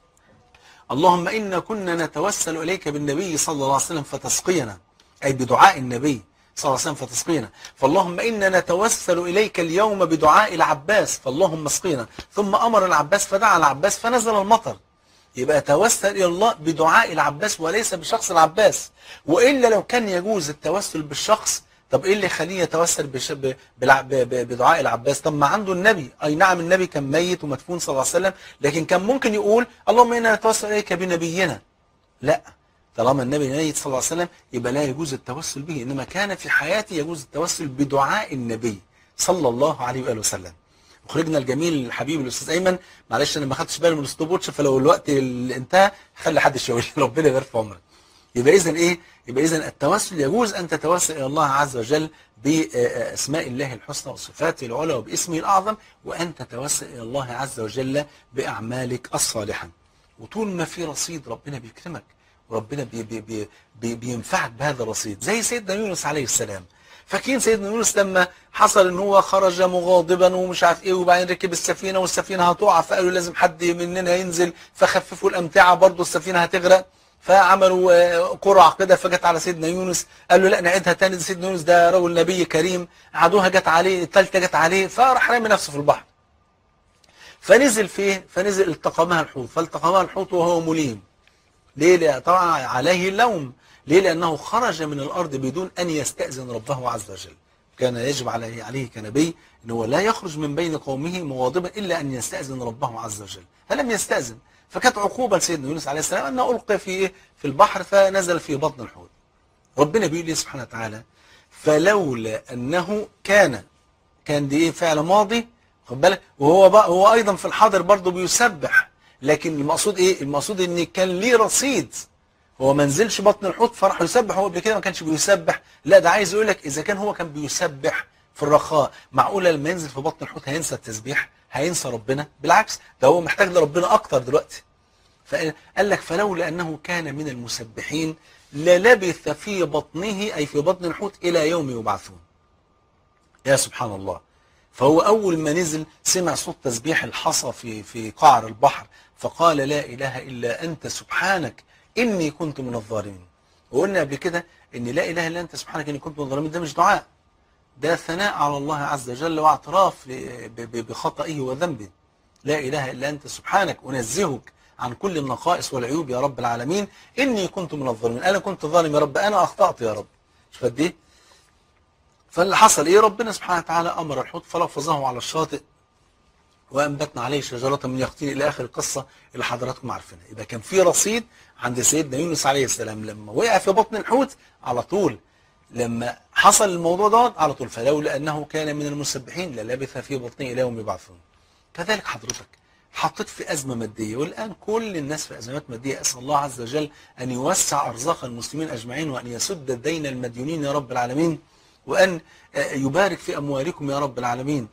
اللهم إنا كنا نتوسل إليك بالنبي صلى الله عليه وسلم فتسقينا أي بدعاء النبي صلى الله عليه وسلم فتسقينا فاللهم إنا نتوسل إليك اليوم بدعاء العباس فاللهم اسقينا ثم أمر العباس فدعا العباس فنزل المطر يبقى توسل إلى الله بدعاء العباس وليس بشخص العباس وإلا لو كان يجوز التوسل بالشخص طب إيه اللي يخليه يتوسل بش... ب... بالع... ب... ب... بدعاء العباس طب ما عنده النبي أي نعم النبي كان ميت ومدفون صلى الله عليه وسلم لكن كان ممكن يقول اللهم إنا نتوسل إليك بنبينا لا طالما النبي ميت صلى الله عليه وسلم يبقى لا يجوز التوسل به إنما كان في حياته يجوز التوسل بدعاء النبي صلى الله عليه وآله وسلم مخرجنا الجميل الحبيب الاستاذ ايمن معلش انا ما خدتش بالي من الستوب واتش فلو الوقت اللي انتهى خلي حد يشاور لي ربنا يبارك في عمرك يبقى اذا ايه يبقى اذا التوسل يجوز ان تتوسل الى الله عز وجل باسماء الله الحسنى وصفاته العلى وباسمه الاعظم وان تتوسل الى الله عز وجل باعمالك الصالحه وطول ما في رصيد ربنا بيكرمك وربنا بي بي بي بي بينفعك بهذا الرصيد زي سيدنا يونس عليه السلام فاكرين سيدنا يونس لما حصل ان هو خرج مغاضبا ومش عارف ايه وبعدين ركب السفينه والسفينه هتقع فقالوا لازم حد مننا ينزل فخففوا الامتعه برضه السفينه هتغرق فعملوا آه، قرعه كده فجت على سيدنا يونس قال له لا نعيدها تاني ده سيدنا يونس ده رجل نبي كريم عادوها جت عليه الثالثه جت عليه فراح رامي نفسه في البحر فنزل فيه فنزل التقمها الحوت فالتقمها الحوت وهو مليم ليه لأ طبعا عليه اللوم ليه لأنه خرج من الأرض بدون أن يستأذن ربه عز وجل كان يجب عليه عليه كنبي أن هو لا يخرج من بين قومه مغاضبا إلا أن يستأذن ربه عز وجل فلم يستأذن فكانت عقوبة لسيدنا يونس عليه السلام أنه ألقي في إيه؟ في البحر فنزل في بطن الحوت ربنا بيقول لي سبحانه وتعالى فلولا أنه كان كان دي ايه فعل ماضي خد بالك وهو بقى هو ايضا في الحاضر برضه بيسبح لكن المقصود ايه المقصود ان كان ليه رصيد هو ما نزلش بطن الحوت فراح يسبح هو قبل كده ما كانش بيسبح لا ده عايز يقول لك اذا كان هو كان بيسبح في الرخاء معقوله لما ينزل في بطن الحوت هينسى التسبيح هينسى ربنا بالعكس ده هو محتاج لربنا اكتر دلوقتي فقال لك فلولا انه كان من المسبحين للبث في بطنه اي في بطن الحوت الى يوم يبعثون يا سبحان الله فهو أول ما نزل سمع صوت تسبيح الحصى في في قعر البحر فقال لا إله إلا أنت سبحانك إني كنت من الظالمين وقلنا قبل كده إن لا إله إلا أنت سبحانك إني كنت من الظالمين ده مش دعاء ده ثناء على الله عز وجل واعتراف ل- ب- ب- بخطئه وذنبه لا إله إلا أنت سبحانك أنزهك عن كل النقائص والعيوب يا رب العالمين إني كنت من الظالمين أنا كنت ظالم يا رب أنا أخطأت يا رب شوف قد إيه فاللي حصل ايه ربنا سبحانه وتعالى امر الحوت فلفظه على الشاطئ وانبتنا عليه شجره من يقطين الى اخر القصه اللي حضراتكم عارفينها يبقى كان في رصيد عند سيدنا يونس عليه السلام لما وقع في بطن الحوت على طول لما حصل الموضوع دوت على طول فلولا انه كان من المسبحين للبث في بطنه الى يوم يبعثون كذلك حضرتك حطيت في أزمة مادية والآن كل الناس في أزمات مادية أسأل الله عز وجل أن يوسع أرزاق المسلمين أجمعين وأن يسد الدين المديونين يا رب العالمين وأن آه، يبارك في أموالكم يا رب العالمين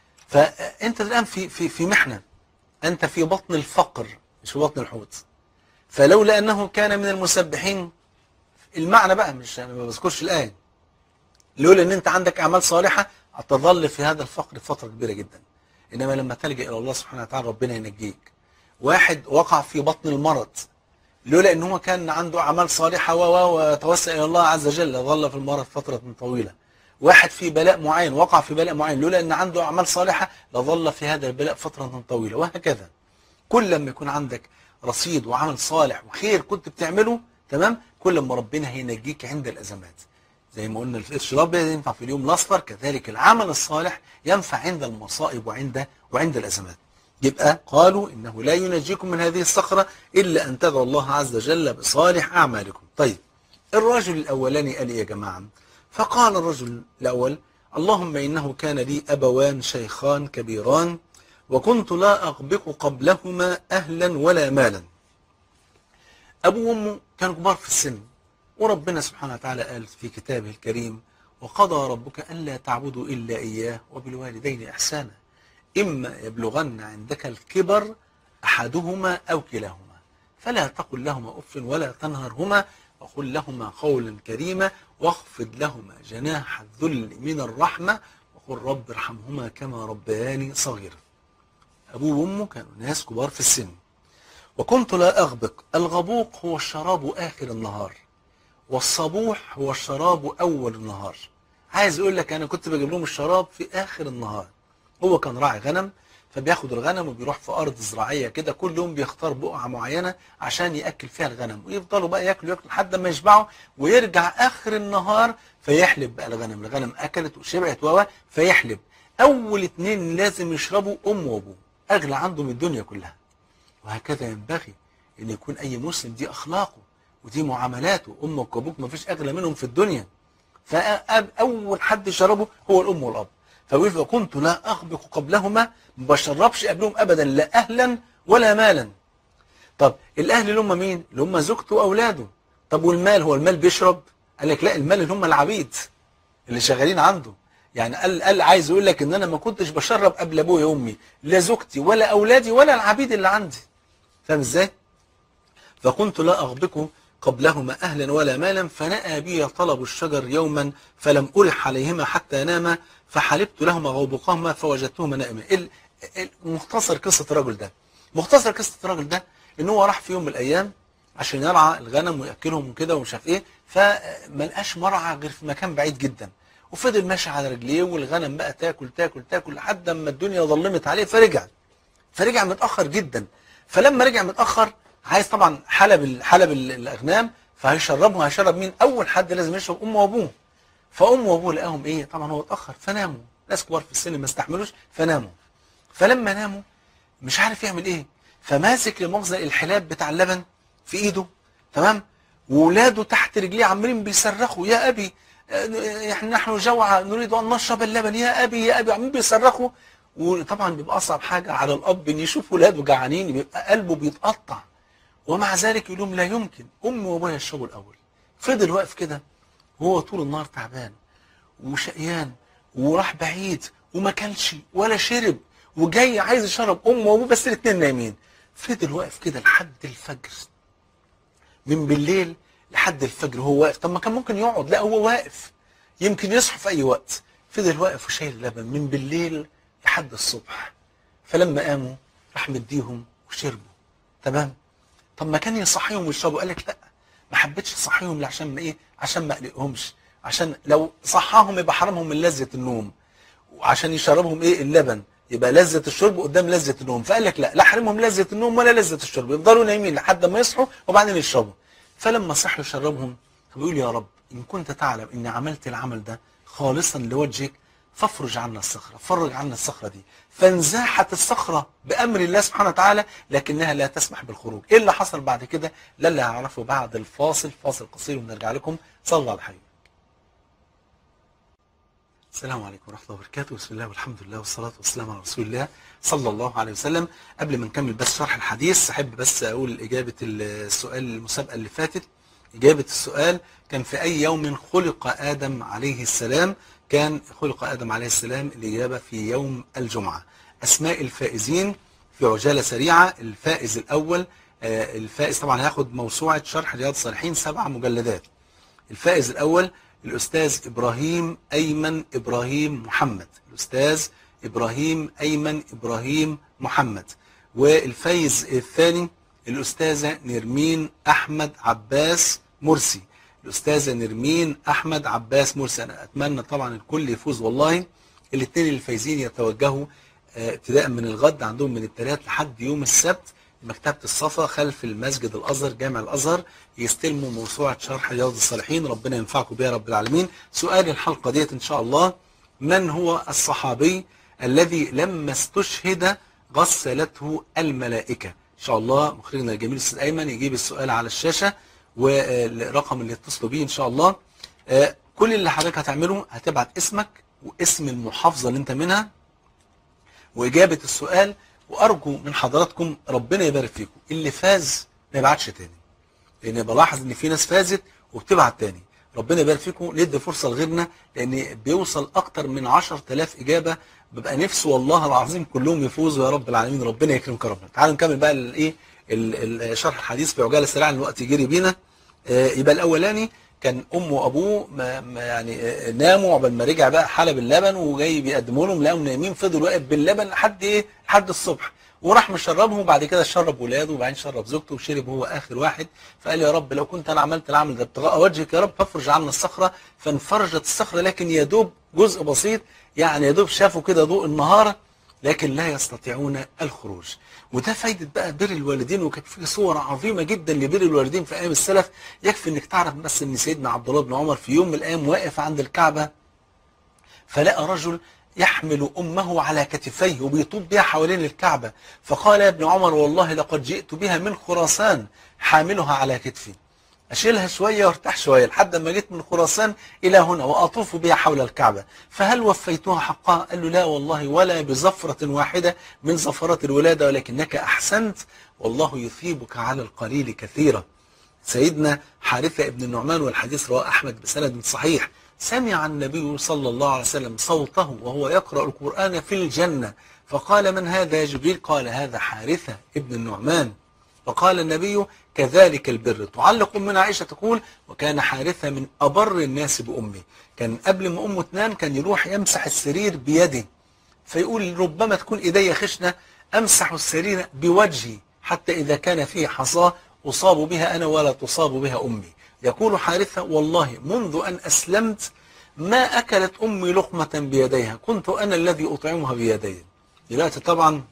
فأنت الآن في في في محنة أنت في بطن الفقر مش في بطن الحوت فلولا أنه كان من المسبحين المعنى بقى مش أنا ما بذكرش الآية لولا أن أنت عندك أعمال صالحة هتظل في هذا الفقر فترة كبيرة جدا انما لما تلجا الى الله سبحانه وتعالى ربنا ينجيك واحد وقع في بطن المرض لولا ان هو كان عنده اعمال صالحه و وتوسل الى الله عز وجل ظل في المرض فتره طويله واحد في بلاء معين وقع في بلاء معين لولا ان عنده اعمال صالحه لظل في هذا البلاء فتره طويله وهكذا كل لما يكون عندك رصيد وعمل صالح وخير كنت بتعمله تمام كل ما ربنا هينجيك عند الازمات زي ما قلنا الشراب ينفع في اليوم الاصفر كذلك العمل الصالح ينفع عند المصائب وعند وعند الازمات يبقى قالوا انه لا ينجيكم من هذه الصخره الا ان تدعوا الله عز وجل بصالح اعمالكم طيب الرجل الاولاني قال ايه يا جماعه فقال الرجل الاول اللهم انه كان لي ابوان شيخان كبيران وكنت لا اغبق قبلهما اهلا ولا مالا ابوه وامه كانوا كبار في السن وربنا سبحانه وتعالى قال في كتابه الكريم وقضى ربك ألا تعبدوا إلا إياه وبالوالدين إحسانا إما يبلغن عندك الكبر أحدهما أو كلاهما فلا تقل لهما أف ولا تنهرهما وقل لهما قولا كريما واخفض لهما جناح الذل من الرحمة وقل رب ارحمهما كما ربياني صغيرا أبوه وأمه كانوا ناس كبار في السن وكنت لا أغبق الغبوق هو الشراب آخر النهار والصبوح هو الشراب أول النهار عايز يقول لك أنا كنت بجيب لهم الشراب في آخر النهار هو كان راعي غنم فبياخد الغنم وبيروح في أرض زراعية كده كل يوم بيختار بقعة معينة عشان يأكل فيها الغنم ويفضلوا بقى ياكلوا ياكلوا لحد ما يشبعوا ويرجع آخر النهار فيحلب بقى الغنم الغنم أكلت وشبعت و فيحلب أول اتنين لازم يشربوا أم وأبوه أغلى عنده من الدنيا كلها وهكذا ينبغي أن يكون أي مسلم دي أخلاقه ودي معاملاته امك وابوك ما فيش اغلى منهم في الدنيا فاول حد شربه هو الام والاب فبيقول فكنت لا اغبق قبلهما ما بشربش قبلهم ابدا لا اهلا ولا مالا طب الاهل اللي هم مين اللي هم زوجته واولاده طب والمال هو المال بيشرب قال لك لا المال اللي هم العبيد اللي شغالين عنده يعني قال قال عايز يقول لك ان انا ما كنتش بشرب قبل ابويا وامي لا زوجتي ولا اولادي ولا العبيد اللي عندي فاهم ازاي فكنت لا اغبقه قبلهما أهلا ولا مالا فنأى بي طلب الشجر يوما فلم ألح عليهما حتى ناما فحلبت لهما غوبقهما فوجدتهما نائما مختصر قصة الرجل ده مختصر قصة الرجل ده ان هو راح في يوم من الأيام عشان يرعى الغنم ويأكلهم وكده ومش عارف ايه فما لقاش مرعى غير في مكان بعيد جدا وفضل ماشي على رجليه والغنم بقى تاكل تاكل تاكل لحد ما الدنيا ظلمت عليه فرجع فرجع متأخر جدا فلما رجع متأخر عايز طبعا حلب حلب الاغنام فهيشربهم هيشرب مين اول حد لازم يشرب امه وابوه فامه وابوه لقاهم ايه طبعا هو اتاخر فناموا ناس كبار في السن ما استحملوش فناموا فلما ناموا مش عارف يعمل ايه فماسك لمؤاخذه الحلاب بتاع اللبن في ايده تمام وولاده تحت رجليه عمالين بيصرخوا يا ابي احنا نحن جوعى نريد ان نشرب اللبن يا ابي يا ابي عمالين بيصرخوا وطبعا بيبقى اصعب حاجه على الاب ان يشوف ولاده جعانين بيبقى قلبه بيتقطع ومع ذلك يقول لهم لا يمكن امي وابويا يشربوا الاول فضل واقف كده وهو طول النهار تعبان وشقيان وراح بعيد وما كلش ولا شرب وجاي عايز يشرب امه وابوه بس الاثنين نايمين فضل واقف كده لحد الفجر من بالليل لحد الفجر هو واقف طب ما كان ممكن يقعد لا هو واقف يمكن يصحى في اي وقت فضل واقف وشايل اللبن من بالليل لحد الصبح فلما قاموا راح مديهم وشربوا تمام طب ما كان يصحيهم ويشربوا قال لك لا ما حبيتش اصحيهم عشان ما ايه عشان ما اقلقهمش عشان لو صحاهم يبقى حرمهم من لذة النوم وعشان يشربهم ايه اللبن يبقى لذة الشرب قدام لذة النوم فقال لك لا لا حرمهم لذة النوم ولا لذة الشرب يفضلوا نايمين لحد ما يصحوا وبعدين يشربوا فلما صحوا يشربهم بيقول يا رب ان كنت تعلم اني عملت العمل ده خالصا لوجهك فافرج عنا الصخرة فرج عنا الصخرة دي فانزاحت الصخرة بأمر الله سبحانه وتعالى لكنها لا تسمح بالخروج إيه اللي حصل بعد كده لا اللي هعرفه بعد الفاصل فاصل قصير ونرجع لكم صلى الله على الحبيب السلام عليكم ورحمة الله وبركاته بسم الله والحمد لله والصلاة والسلام على رسول الله صلى الله عليه وسلم قبل ما نكمل بس شرح الحديث أحب بس أقول إجابة السؤال المسابقة اللي فاتت إجابة السؤال كان في أي يوم خلق آدم عليه السلام كان خلق آدم عليه السلام الإجابة في يوم الجمعة أسماء الفائزين في عجالة سريعة الفائز الأول آه الفائز طبعا هياخد موسوعة شرح رياض الصالحين سبع مجلدات الفائز الأول الأستاذ إبراهيم أيمن إبراهيم محمد الأستاذ إبراهيم أيمن إبراهيم محمد والفايز الثاني الأستاذة نرمين أحمد عباس مرسي الأستاذة نرمين أحمد عباس مرسي أنا أتمنى طبعا الكل يفوز والله الاثنين اللي فايزين يتوجهوا آه، ابتداء من الغد عندهم من الثلاث لحد يوم السبت مكتبة الصفا خلف المسجد الأزهر جامع الأزهر يستلموا موسوعة شرح رياض الصالحين ربنا ينفعكم بها رب العالمين سؤال الحلقة ديت إن شاء الله من هو الصحابي الذي لما استشهد غسلته الملائكة إن شاء الله مخرجنا الجميل الأستاذ أيمن يجيب السؤال على الشاشة والرقم اللي يتصلوا بيه إن شاء الله آه، كل اللي حضرتك هتعمله هتبعت اسمك واسم المحافظة اللي انت منها وإجابة السؤال وأرجو من حضراتكم ربنا يبارك فيكم اللي فاز ما يبعتش تاني لأن بلاحظ إن في ناس فازت وبتبعت تاني ربنا يبارك فيكم ندي فرصة لغيرنا لأن بيوصل أكتر من 10000 إجابة ببقى نفسي والله العظيم كلهم يفوزوا يا رب العالمين ربنا يكرمك يا رب تعالوا نكمل بقى الايه ال- ال- شرح الحديث بعجاله سريعه لأن الوقت يجري بينا آه، يبقى الاولاني كان امه وابوه ما ما يعني آه، ناموا عقبال ما رجع بقى حلب اللبن وجاي بيقدموا لهم لقاهم نايمين فضل واقف باللبن لحد ايه لحد الصبح وراح مشربهم وبعد كده شرب ولاده وبعدين شرب زوجته وشرب هو اخر واحد فقال يا رب لو كنت انا عملت العمل ده ابتغاء وجهك يا رب فافرج عنا الصخره فانفرجت الصخره لكن يا دوب جزء بسيط يعني يا دوب شافوا كده ضوء النهار لكن لا يستطيعون الخروج وده فايدة بقى بر الوالدين وكانت في صور عظيمة جدا لبر الوالدين في أيام السلف يكفي إنك تعرف بس إن سيدنا عبد الله بن عمر في يوم من الأيام واقف عند الكعبة فلقى رجل يحمل أمه على كتفيه وبيطوب بها حوالين الكعبة فقال يا ابن عمر والله لقد جئت بها من خراسان حاملها على كتفي أشيلها شوية وارتاح شوية لحد ما جيت من خراسان إلى هنا وأطوف بها حول الكعبة فهل وفيتها حقها قال له لا والله ولا بزفرة واحدة من زفرات الولادة ولكنك أحسنت والله يثيبك على القليل كثيرا سيدنا حارثة ابن النعمان والحديث رواه أحمد بسند صحيح سمع النبي صلى الله عليه وسلم صوته وهو يقرأ القرآن في الجنة فقال من هذا يا جبريل قال هذا حارثة ابن النعمان فقال النبي كذلك البر تعلق من عائشة تقول وكان حارثة من أبر الناس بأمه كان قبل ما أمه تنام كان يروح يمسح السرير بيده فيقول ربما تكون إيدي خشنة أمسح السرير بوجهي حتى إذا كان فيه حصاة أصاب بها أنا ولا تصاب بها أمي يقول حارثة والله منذ أن أسلمت ما أكلت أمي لقمة بيديها كنت أنا الذي أطعمها بيدي دلوقتي طبعا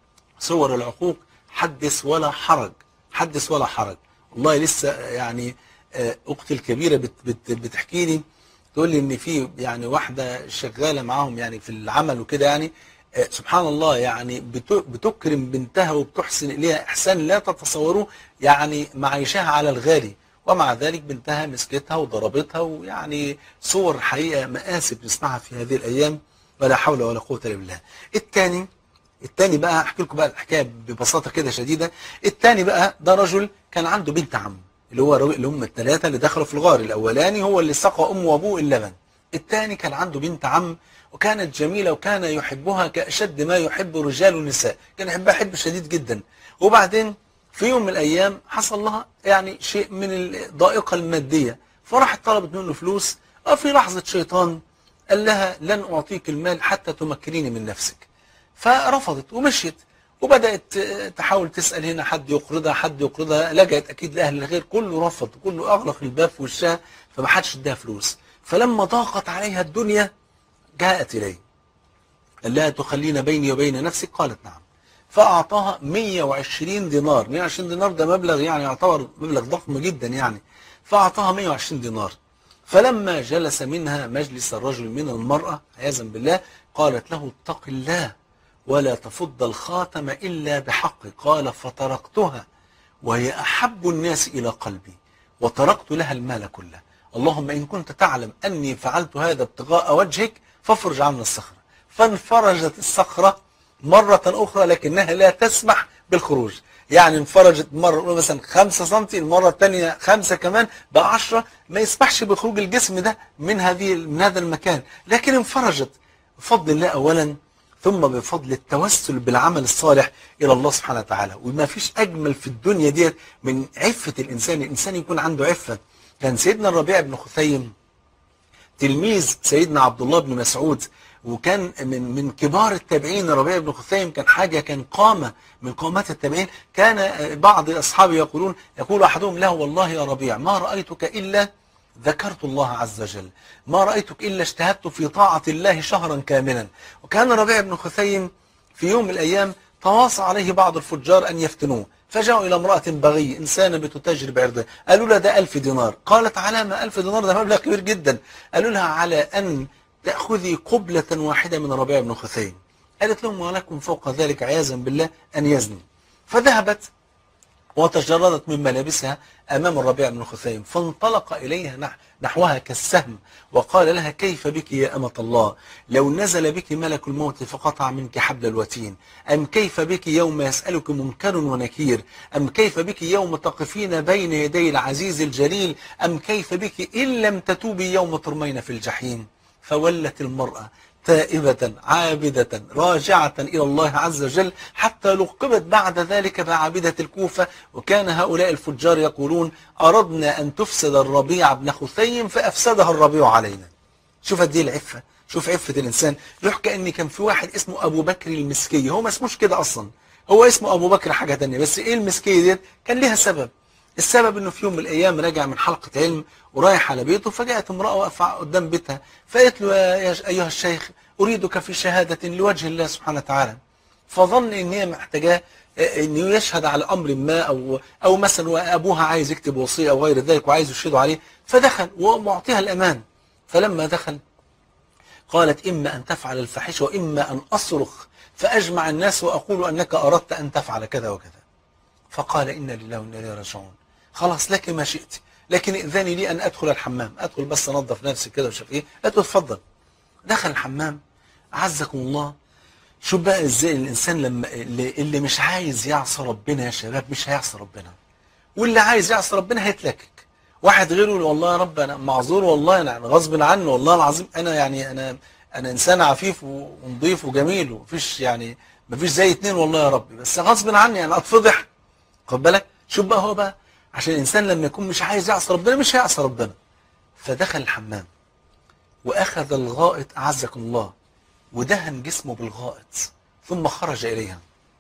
صور العقوق حدث ولا حرج حدث ولا حرج والله لسه يعني آه، أختي الكبيرة بت بت بتحكي لي تقول لي إن في يعني واحدة شغالة معاهم يعني في العمل وكده يعني آه، سبحان الله يعني بت- بتكرم بنتها وبتحسن إليها إحسان لا تتصوروه يعني معيشها على الغالي ومع ذلك بنتها مسكتها وضربتها ويعني صور حقيقة مآسف نسمعها في هذه الأيام ولا حول ولا قوة إلا بالله الثاني التاني بقى احكي لكم بقى الحكايه ببساطه كده شديده التاني بقى ده رجل كان عنده بنت عم اللي هو الراجل- اللي هم الثلاثه اللي دخلوا في الغار الاولاني هو اللي سقى امه وابوه اللبن الثاني كان عنده بنت عم وكانت جميله وكان يحبها كاشد ما يحب رجال النساء كان يحبها حب شديد جدا وبعدين في يوم من الايام حصل لها يعني شيء من الضائقه الماديه فراحت طلبت منه فلوس وفي لحظه شيطان قال لها لن اعطيك المال حتى تمكنيني من نفسك فرفضت ومشيت وبدأت تحاول تسأل هنا حد يقرضها حد يقرضها لجأت أكيد لأهل الخير كله رفض كله أغلق الباب في وشها فما حدش اداها فلوس فلما ضاقت عليها الدنيا جاءت إليه قال لها تخلين بيني وبين نفسك قالت نعم فأعطاها 120 دينار 120 دينار ده مبلغ يعني يعتبر مبلغ ضخم جدا يعني فأعطاها 120 دينار فلما جلس منها مجلس الرجل من المرأة عياذا بالله قالت له اتق الله ولا تفض الخاتم إلا بحق قال فتركتها وهي أحب الناس إلى قلبي وتركت لها المال كله اللهم إن كنت تعلم أني فعلت هذا ابتغاء وجهك فافرج عنا الصخرة فانفرجت الصخرة مرة أخرى لكنها لا تسمح بالخروج يعني انفرجت مرة مثلا خمسة سنتي المرة الثانية خمسة كمان بقى عشرة ما يسمحش بخروج الجسم ده من هذه من هذا المكان لكن انفرجت بفضل الله أولا ثم بفضل التوسل بالعمل الصالح إلى الله سبحانه وتعالى وما فيش أجمل في الدنيا ديت من عفة الإنسان الإنسان يكون عنده عفة كان سيدنا الربيع بن خثيم تلميذ سيدنا عبد الله بن مسعود وكان من من كبار التابعين ربيع بن خثيم كان حاجة كان قامة من قامات التابعين كان آه، بعض أصحابه يقولون يقول أحدهم له والله يا ربيع ما رأيتك إلا ذكرت الله عز وجل ما رأيتك إلا اجتهدت في طاعة الله شهرا كاملا وكان ربيع بن خثيم في يوم من الأيام تواصى عليه بعض الفجار أن يفتنوه فجاءوا إلى امرأة بغي إنسانة بتتاجر بعرضها قالوا لها ده ألف دينار قالت على ما ألف دينار ده مبلغ كبير جدا قالوا لها على أن تأخذي قبلة واحدة من ربيع بن خثيم قالت لهم ولكم فوق ذلك عياذا بالله أن يزني فذهبت وتجردت من ملابسها أمام الربيع بن خثيم فانطلق إليها نح- نحوها كالسهم وقال لها كيف بك يا أمة الله لو نزل بك ملك الموت فقطع منك حبل الوتين أم كيف بك يوم يسألك منكر ونكير أم كيف بك يوم تقفين بين يدي العزيز الجليل أم كيف بك إن لم تتوبي يوم ترمين في الجحيم فولت المرأة تائبة عابدة راجعة إلى الله عز وجل حتى لقبت بعد ذلك بعابدة الكوفة وكان هؤلاء الفجار يقولون أردنا أن تفسد الربيع بن خثيم فأفسدها الربيع علينا شوف قد ايه العفة شوف عفة الإنسان يحكى أن كان في واحد اسمه أبو بكر المسكي هو ما اسموش كده أصلا هو اسمه أبو بكر حاجة تانية بس إيه المسكية ديت كان ليها سبب السبب انه في يوم من الايام راجع من حلقة علم ورايح على بيته فجاءت امرأة واقفة قدام بيتها فقالت له يا ايها الشيخ اريدك في شهادة لوجه الله سبحانه وتعالى فظن ان هي محتاجاه انه يشهد على امر ما او او مثلا ابوها عايز يكتب وصية او غير ذلك وعايز يشهدوا عليه فدخل ومعطيها الامان فلما دخل قالت إما أن تفعل الفاحشة وإما أن أصرخ فأجمع الناس وأقول أنك أردت أن تفعل كذا وكذا فقال إنا لله وإنا إليه راجعون خلاص لك ما شئت لكن ائذني لي أن أدخل الحمام أدخل بس أنظف نفسي كده وشاف إيه قالت له اتفضل دخل الحمام عزكم الله شوف بقى ازاي الانسان لما اللي, اللي مش عايز يعصى ربنا يا شباب مش هيعصى ربنا واللي عايز يعصى ربنا هيتلكك واحد غيره يقول والله يا رب انا معذور والله انا غصب عني والله العظيم انا يعني انا انا انسان عفيف ونظيف وجميل ومفيش يعني مفيش زي اتنين والله يا رب بس غصب عني انا اتفضح خد بالك شوف بقى هو بقى عشان الانسان لما يكون مش عايز يعصى ربنا مش هيعصى ربنا فدخل الحمام واخذ الغائط اعزكم الله ودهن جسمه بالغائط ثم خرج اليها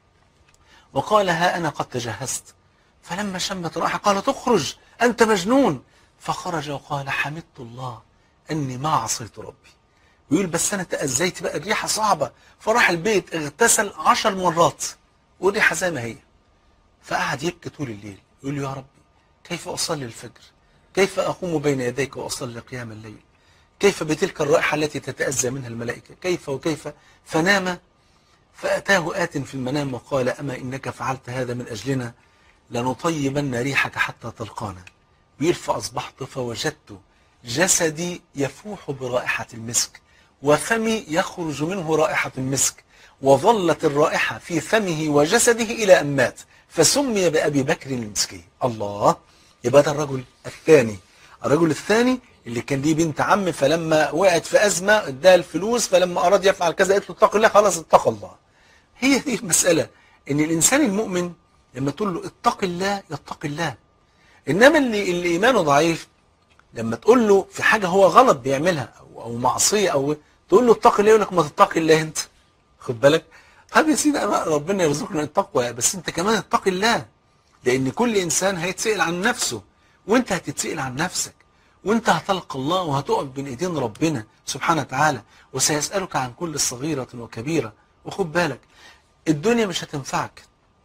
وقال ها انا قد تجهزت فلما شمت رائحه قال تخرج انت مجنون فخرج وقال حمدت الله اني ما عصيت ربي ويقول بس انا تاذيت بقى الريحه صعبه فراح البيت اغتسل عشر مرات والريحه زي ما هي فقعد يبكي طول الليل يقول يا ربي كيف اصلي الفجر كيف اقوم بين يديك واصلي قيام الليل كيف بتلك الرائحه التي تتاذى منها الملائكه كيف وكيف فنام فاتاه ات في المنام وقال اما انك فعلت هذا من اجلنا لنطيبن ريحك حتى تلقانا بيقول فاصبحت فوجدت جسدي يفوح برائحه المسك وفمي يخرج منه رائحه المسك وظلت الرائحة في فمه وجسده إلى أن مات فسمي بأبي بكر المسكي الله يبقى ده الرجل الثاني الرجل الثاني اللي كان ليه بنت عم فلما وقعت في أزمة اداها الفلوس فلما أراد يفعل كذا قالت له اتق الله خلاص اتق الله هي دي المسألة إن الإنسان المؤمن لما تقول له اتق الله يتقي الله إنما اللي, اللي إيمانه ضعيف لما تقول له في حاجة هو غلط بيعملها أو, أو معصية أو تقول له اتق الله يقول لك ما تتقي الله أنت خد بالك طب يا سيدي أنا ربنا يرزقنا التقوى بس انت كمان اتق الله لان كل انسان هيتسأل عن نفسه وانت هتتسأل عن نفسك وانت هتلقى الله وهتقف بين ايدين ربنا سبحانه وتعالى وسيسألك عن كل صغيرة وكبيرة وخد بالك الدنيا مش هتنفعك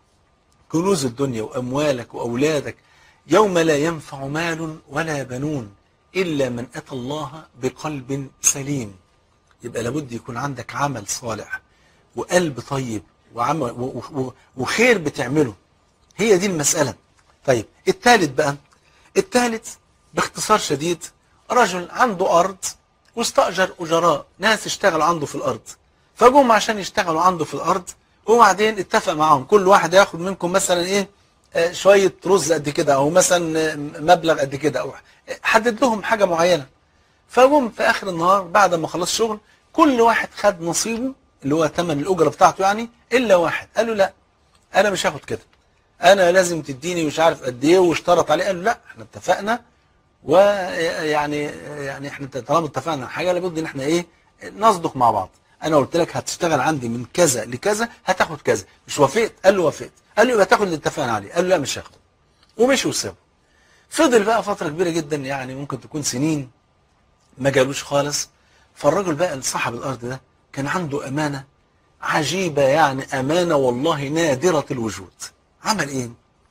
كنوز الدنيا واموالك واولادك يوم لا ينفع مال ولا بنون الا من اتى الله بقلب سليم يبقى لابد يكون عندك عمل صالح وقلب طيب وعمل و- و- وخير بتعمله هي دي المسألة طيب الثالث بقى الثالث باختصار شديد رجل عنده أرض واستأجر أجراء ناس يشتغلوا عنده في الأرض فجم عشان يشتغلوا عنده في الأرض وبعدين اتفق معاهم كل واحد ياخد منكم مثلا ايه آه، شوية رز قد كده او مثلا آه، مبلغ قد كده او حدد لهم حاجة معينة فجم في اخر النهار بعد ما خلص شغل كل واحد خد نصيبه اللي هو ثمن الاجره بتاعته يعني الا واحد قال له لا انا مش هاخد كده انا لازم تديني مش عارف قد ايه واشترط عليه قال له لا احنا اتفقنا ويعني يعني احنا طالما اتفقنا على حاجه لابد ان احنا ايه نصدق مع بعض انا قلت لك هتشتغل عندي من كذا لكذا هتاخد كذا مش وافقت قال له وافقت قال له يبقى تاخد اللي اتفقنا عليه قال له لا مش هاخده ومشي وسابه فضل بقى فتره كبيره جدا يعني ممكن تكون سنين ما جالوش خالص فالراجل بقى صاحب الارض ده كان عنده امانه عجيبه يعني امانه والله نادره الوجود عمل ايه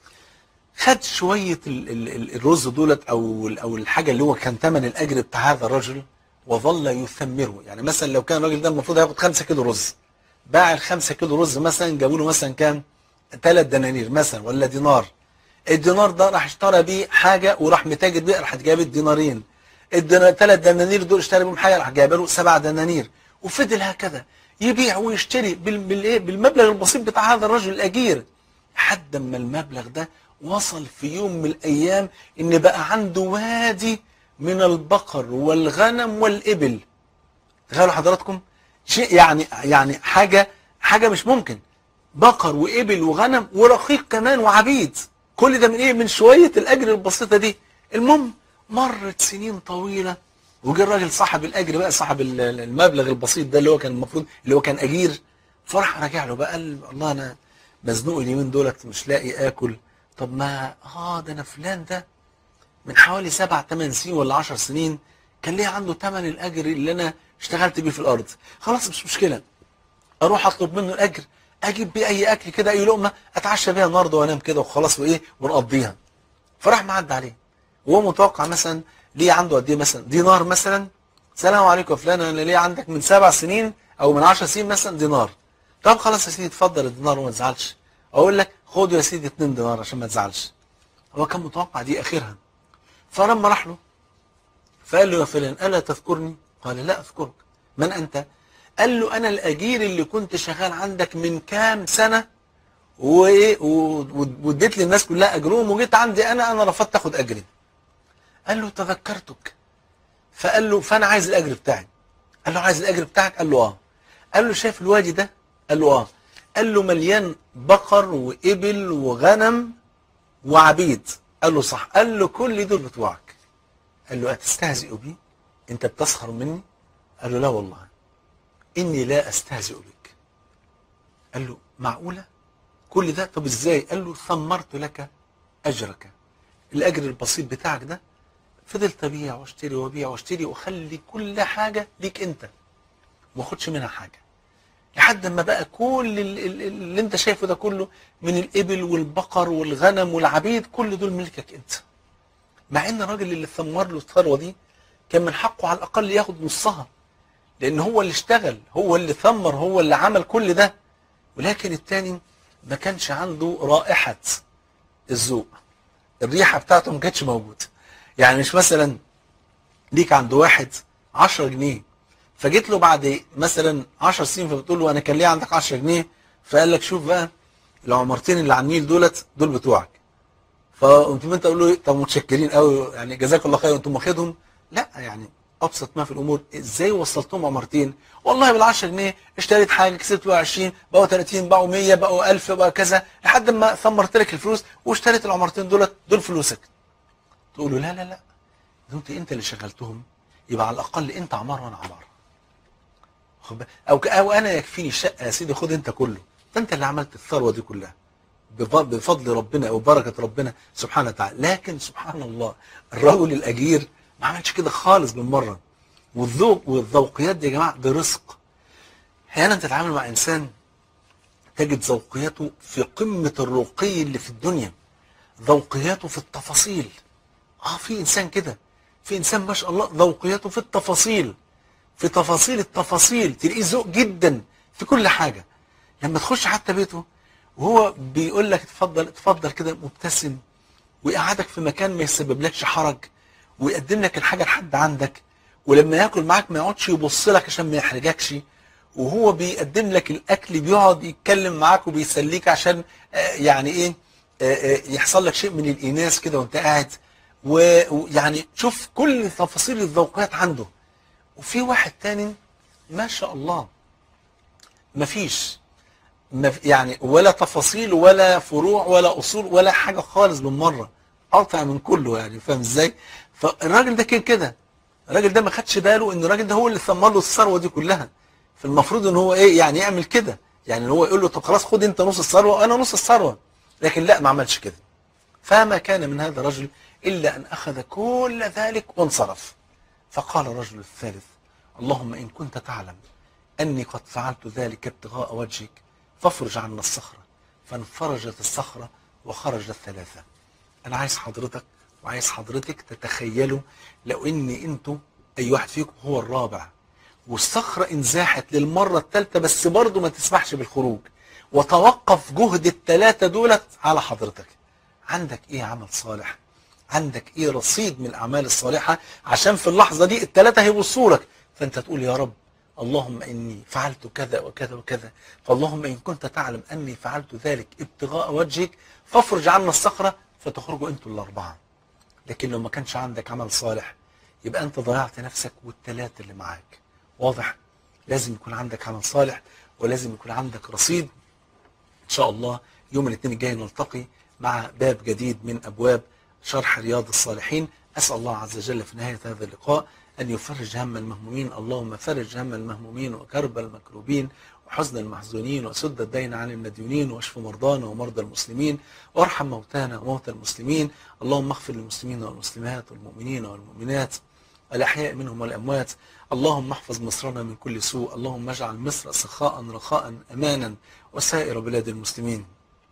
خد شويه ال ال ال الرز دولت او ال- او الحاجه اللي هو كان ثمن الاجر بتاع هذا الرجل وظل يثمره يعني مثلا لو كان الراجل ده المفروض هياخد 5 كيلو رز باع ال 5 كيلو رز مثلا جابوا له مثلا كام 3 دنانير مثلا ولا دينار الدينار ده راح اشترى بيه حاجه وراح متاجر بيه راح جاب الدينارين الثلاث دنانير دول اشترى بيهم حاجه راح جايب له سبع دنانير وفضل هكذا يبيع ويشتري بال- بالايه بالمبلغ البسيط بتاع هذا الرجل الاجير لحد ما المبلغ ده وصل في يوم من الايام ان بقى عنده وادي من البقر والغنم والابل تخيلوا حضراتكم شيء يعني يعني حاجه حاجه مش ممكن بقر وابل وغنم ورقيق كمان وعبيد كل ده من ايه من شويه الاجر البسيطه دي المهم مرت سنين طويله وجه الراجل صاحب الاجر بقى صاحب ال- ال- المبلغ البسيط ده اللي هو كان المفروض اللي هو كان اجير فراح راجع له بقى قال الله انا مزنوق اليومين دولت مش لاقي اكل طب ما اه ده انا فلان ده من حوالي سبع ثمان سنين ولا عشر سنين كان ليه عنده ثمن الاجر اللي انا اشتغلت بيه في الارض خلاص مش مشكله اروح اطلب منه الاجر اجيب بيه اي اكل كده اي لقمه اتعشى بيها النهارده وانام كده وخلاص وايه ونقضيها فراح معدي عليه وهو متوقع مثلا ليه عنده قد ايه مثلا دينار مثلا سلام عليكم يا فلان انا ليه عندك من سبع سنين او من عشر سنين مثلا دينار طب خلاص يا سيدي اتفضل الدينار وما تزعلش اقول لك خد يا سيدي 2 دينار عشان ما تزعلش هو كان متوقع دي اخرها فلما راح له فقال له يا فلان الا تذكرني قال لا اذكرك من انت قال له انا الاجير اللي كنت شغال عندك من كام سنه وايه و- واديت للناس كلها اجرهم وجيت عندي انا انا رفضت اخد اجري قال له تذكرتك فقال له فانا عايز الاجر بتاعي قال له عايز الاجر بتاعك قال له اه قال له شايف الوادي ده قال له اه قال له مليان بقر وابل وغنم وعبيد قال له صح قال له كل دول بتوعك قال له أتستهزئ بي أنت بتسخر مني قال له لا والله إني لا أستهزئ بك قال له معقولة كل ده طب إزاي قال له ثمرت لك أجرك الأجر البسيط بتاعك ده فضلت أبيع واشتري وأبيع واشتري وأخلي كل حاجة ليك أنت ما أخدش منها حاجة لحد ما بقى كل ال- ال- اللي انت شايفه ده كله من الابل والبقر والغنم والعبيد كل دول ملكك انت مع ان الراجل اللي ثمر له الثروه دي كان من حقه على الاقل ياخد نصها لان هو اللي اشتغل هو اللي ثمر هو اللي عمل كل ده ولكن التاني ما كانش عنده رائحه الذوق الريحه بتاعته ما كانتش موجوده يعني مش مثلا ليك عند واحد 10 جنيه فجيت له بعد مثلا 10 سنين فبتقول له انا كان ليه عندك 10 جنيه فقال لك شوف بقى العمارتين اللي على النيل دولت دول بتوعك فقمت انت تقول له إيه؟ طب متشكرين قوي يعني جزاك الله خير انتم واخدهم لا يعني ابسط ما في الامور ازاي وصلتهم عمارتين والله بال 10 جنيه اشتريت حاجه كسبت بقى 20 بقوا 30 بقوا 100 بقوا 1000 بقى كذا لحد ما ثمرت لك الفلوس واشتريت العمارتين دولت دول فلوسك تقول له لا لا لا دول انت اللي شغلتهم يبقى على الاقل انت عمار وانا عمار واخد بالك؟ او ك- او انا يكفيني الشقه يا سيدي خد انت كله ده انت اللي عملت الثروه دي كلها بف- بفضل ربنا وبركه ربنا سبحانه وتعالى لكن سبحان الله الرجل الاجير ما عملش كده خالص بالمره والذوق والذوقيات دي يا جماعه ده رزق احيانا تتعامل مع انسان تجد ذوقياته في قمه الرقي اللي في الدنيا ذوقياته في التفاصيل اه في انسان كده في انسان ما شاء الله ذوقياته في التفاصيل في تفاصيل التفاصيل تلاقيه ذوق جدا في كل حاجه لما تخش حتى بيته وهو بيقول لك اتفضل اتفضل كده مبتسم ويقعدك في مكان ما يسببلكش حرج ويقدم لك الحاجه لحد عندك ولما ياكل معاك ما يقعدش يبص لك عشان ما يحرجكش وهو بيقدم لك الاكل بيقعد يتكلم معاك وبيسليك عشان آه، يعني ايه آه، آه، يحصل لك شيء من الايناس كده وانت قاعد و- ويعني شوف كل تفاصيل الذوقيات عنده وفي واحد تاني ما شاء الله مفيش مف يعني ولا تفاصيل ولا فروع ولا اصول ولا حاجه خالص بالمره قاطع من كله يعني فاهم ازاي فالراجل ده كان كده الراجل ده ما خدش باله ان الراجل ده هو اللي ثمر له الثروه دي كلها فالمفروض ان هو ايه يعني يعمل كده يعني ان هو يقول له طب خلاص خد انت نص الثروه وانا نص الثروه لكن لا ما عملش كده فما كان من هذا الرجل الا ان اخذ كل ذلك وانصرف فقال الرجل الثالث اللهم ان كنت تعلم اني قد فعلت ذلك ابتغاء وجهك فافرج عنا الصخره فانفرجت الصخره وخرج الثلاثه انا عايز حضرتك وعايز حضرتك تتخيلوا لو ان انتوا اي واحد فيكم هو الرابع والصخرة انزاحت للمرة الثالثة بس برضه ما تسمحش بالخروج وتوقف جهد الثلاثة دولت على حضرتك عندك ايه عمل صالح عندك ايه رصيد من الاعمال الصالحة عشان في اللحظة دي الثلاثة هيبصوا لك فانت تقول يا رب اللهم اني فعلت كذا وكذا وكذا فاللهم ان كنت تعلم اني فعلت ذلك ابتغاء وجهك فافرج عنا الصخرة فتخرجوا انتوا الاربعة لكن لو ما كانش عندك عمل صالح يبقى انت ضيعت نفسك والثلاثة اللي معاك واضح لازم يكون عندك عمل صالح ولازم يكون عندك رصيد ان شاء الله يوم الاثنين الجاي نلتقي مع باب جديد من ابواب شرح رياض الصالحين اسال الله عز وجل في نهايه هذا اللقاء ان يفرج هم المهمومين اللهم فرج هم المهمومين وكرب المكروبين وحزن المحزونين وسد الدين عن المديونين واشف مرضانا ومرضى المسلمين وارحم موتانا وموتى المسلمين اللهم اغفر للمسلمين والمسلمات والمؤمنين والمؤمنات الأحياء منهم والأموات اللهم احفظ مصرنا من كل سوء اللهم اجعل مصر سخاء رخاء أمانا وسائر بلاد المسلمين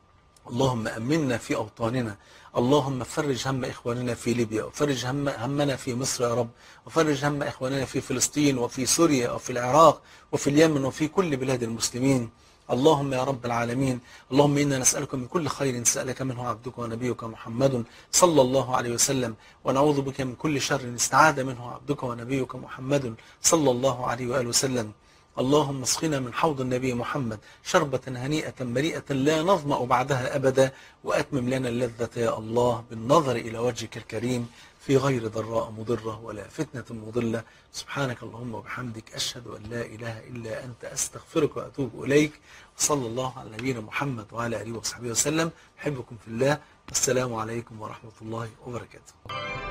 اللهم أمنا في أوطاننا اللهم فرج هم إخواننا في ليبيا وفرج هم همنا في مصر يا رب وفرج هم إخواننا في فلسطين وفي سوريا وفي العراق وفي اليمن وفي كل بلاد المسلمين اللهم يا رب العالمين اللهم إنا نسألك من كل خير سألك منه عبدك ونبيك محمد صلى الله عليه وسلم ونعوذ بك من كل شر استعاذ منه عبدك ونبيك محمد صلى الله عليه وآله وسلم اللهم اسقنا من حوض النبي محمد شربة هنيئة مريئة لا نظمأ بعدها أبدا وأتمم لنا اللذة يا الله بالنظر إلى وجهك الكريم في غير ضراء مضرة ولا فتنة مضلة سبحانك اللهم وبحمدك أشهد أن لا إله إلا أنت أستغفرك وأتوب إليك صلى الله على نبينا محمد وعلى آله وصحبه وسلم أحبكم في الله والسلام عليكم ورحمة الله وبركاته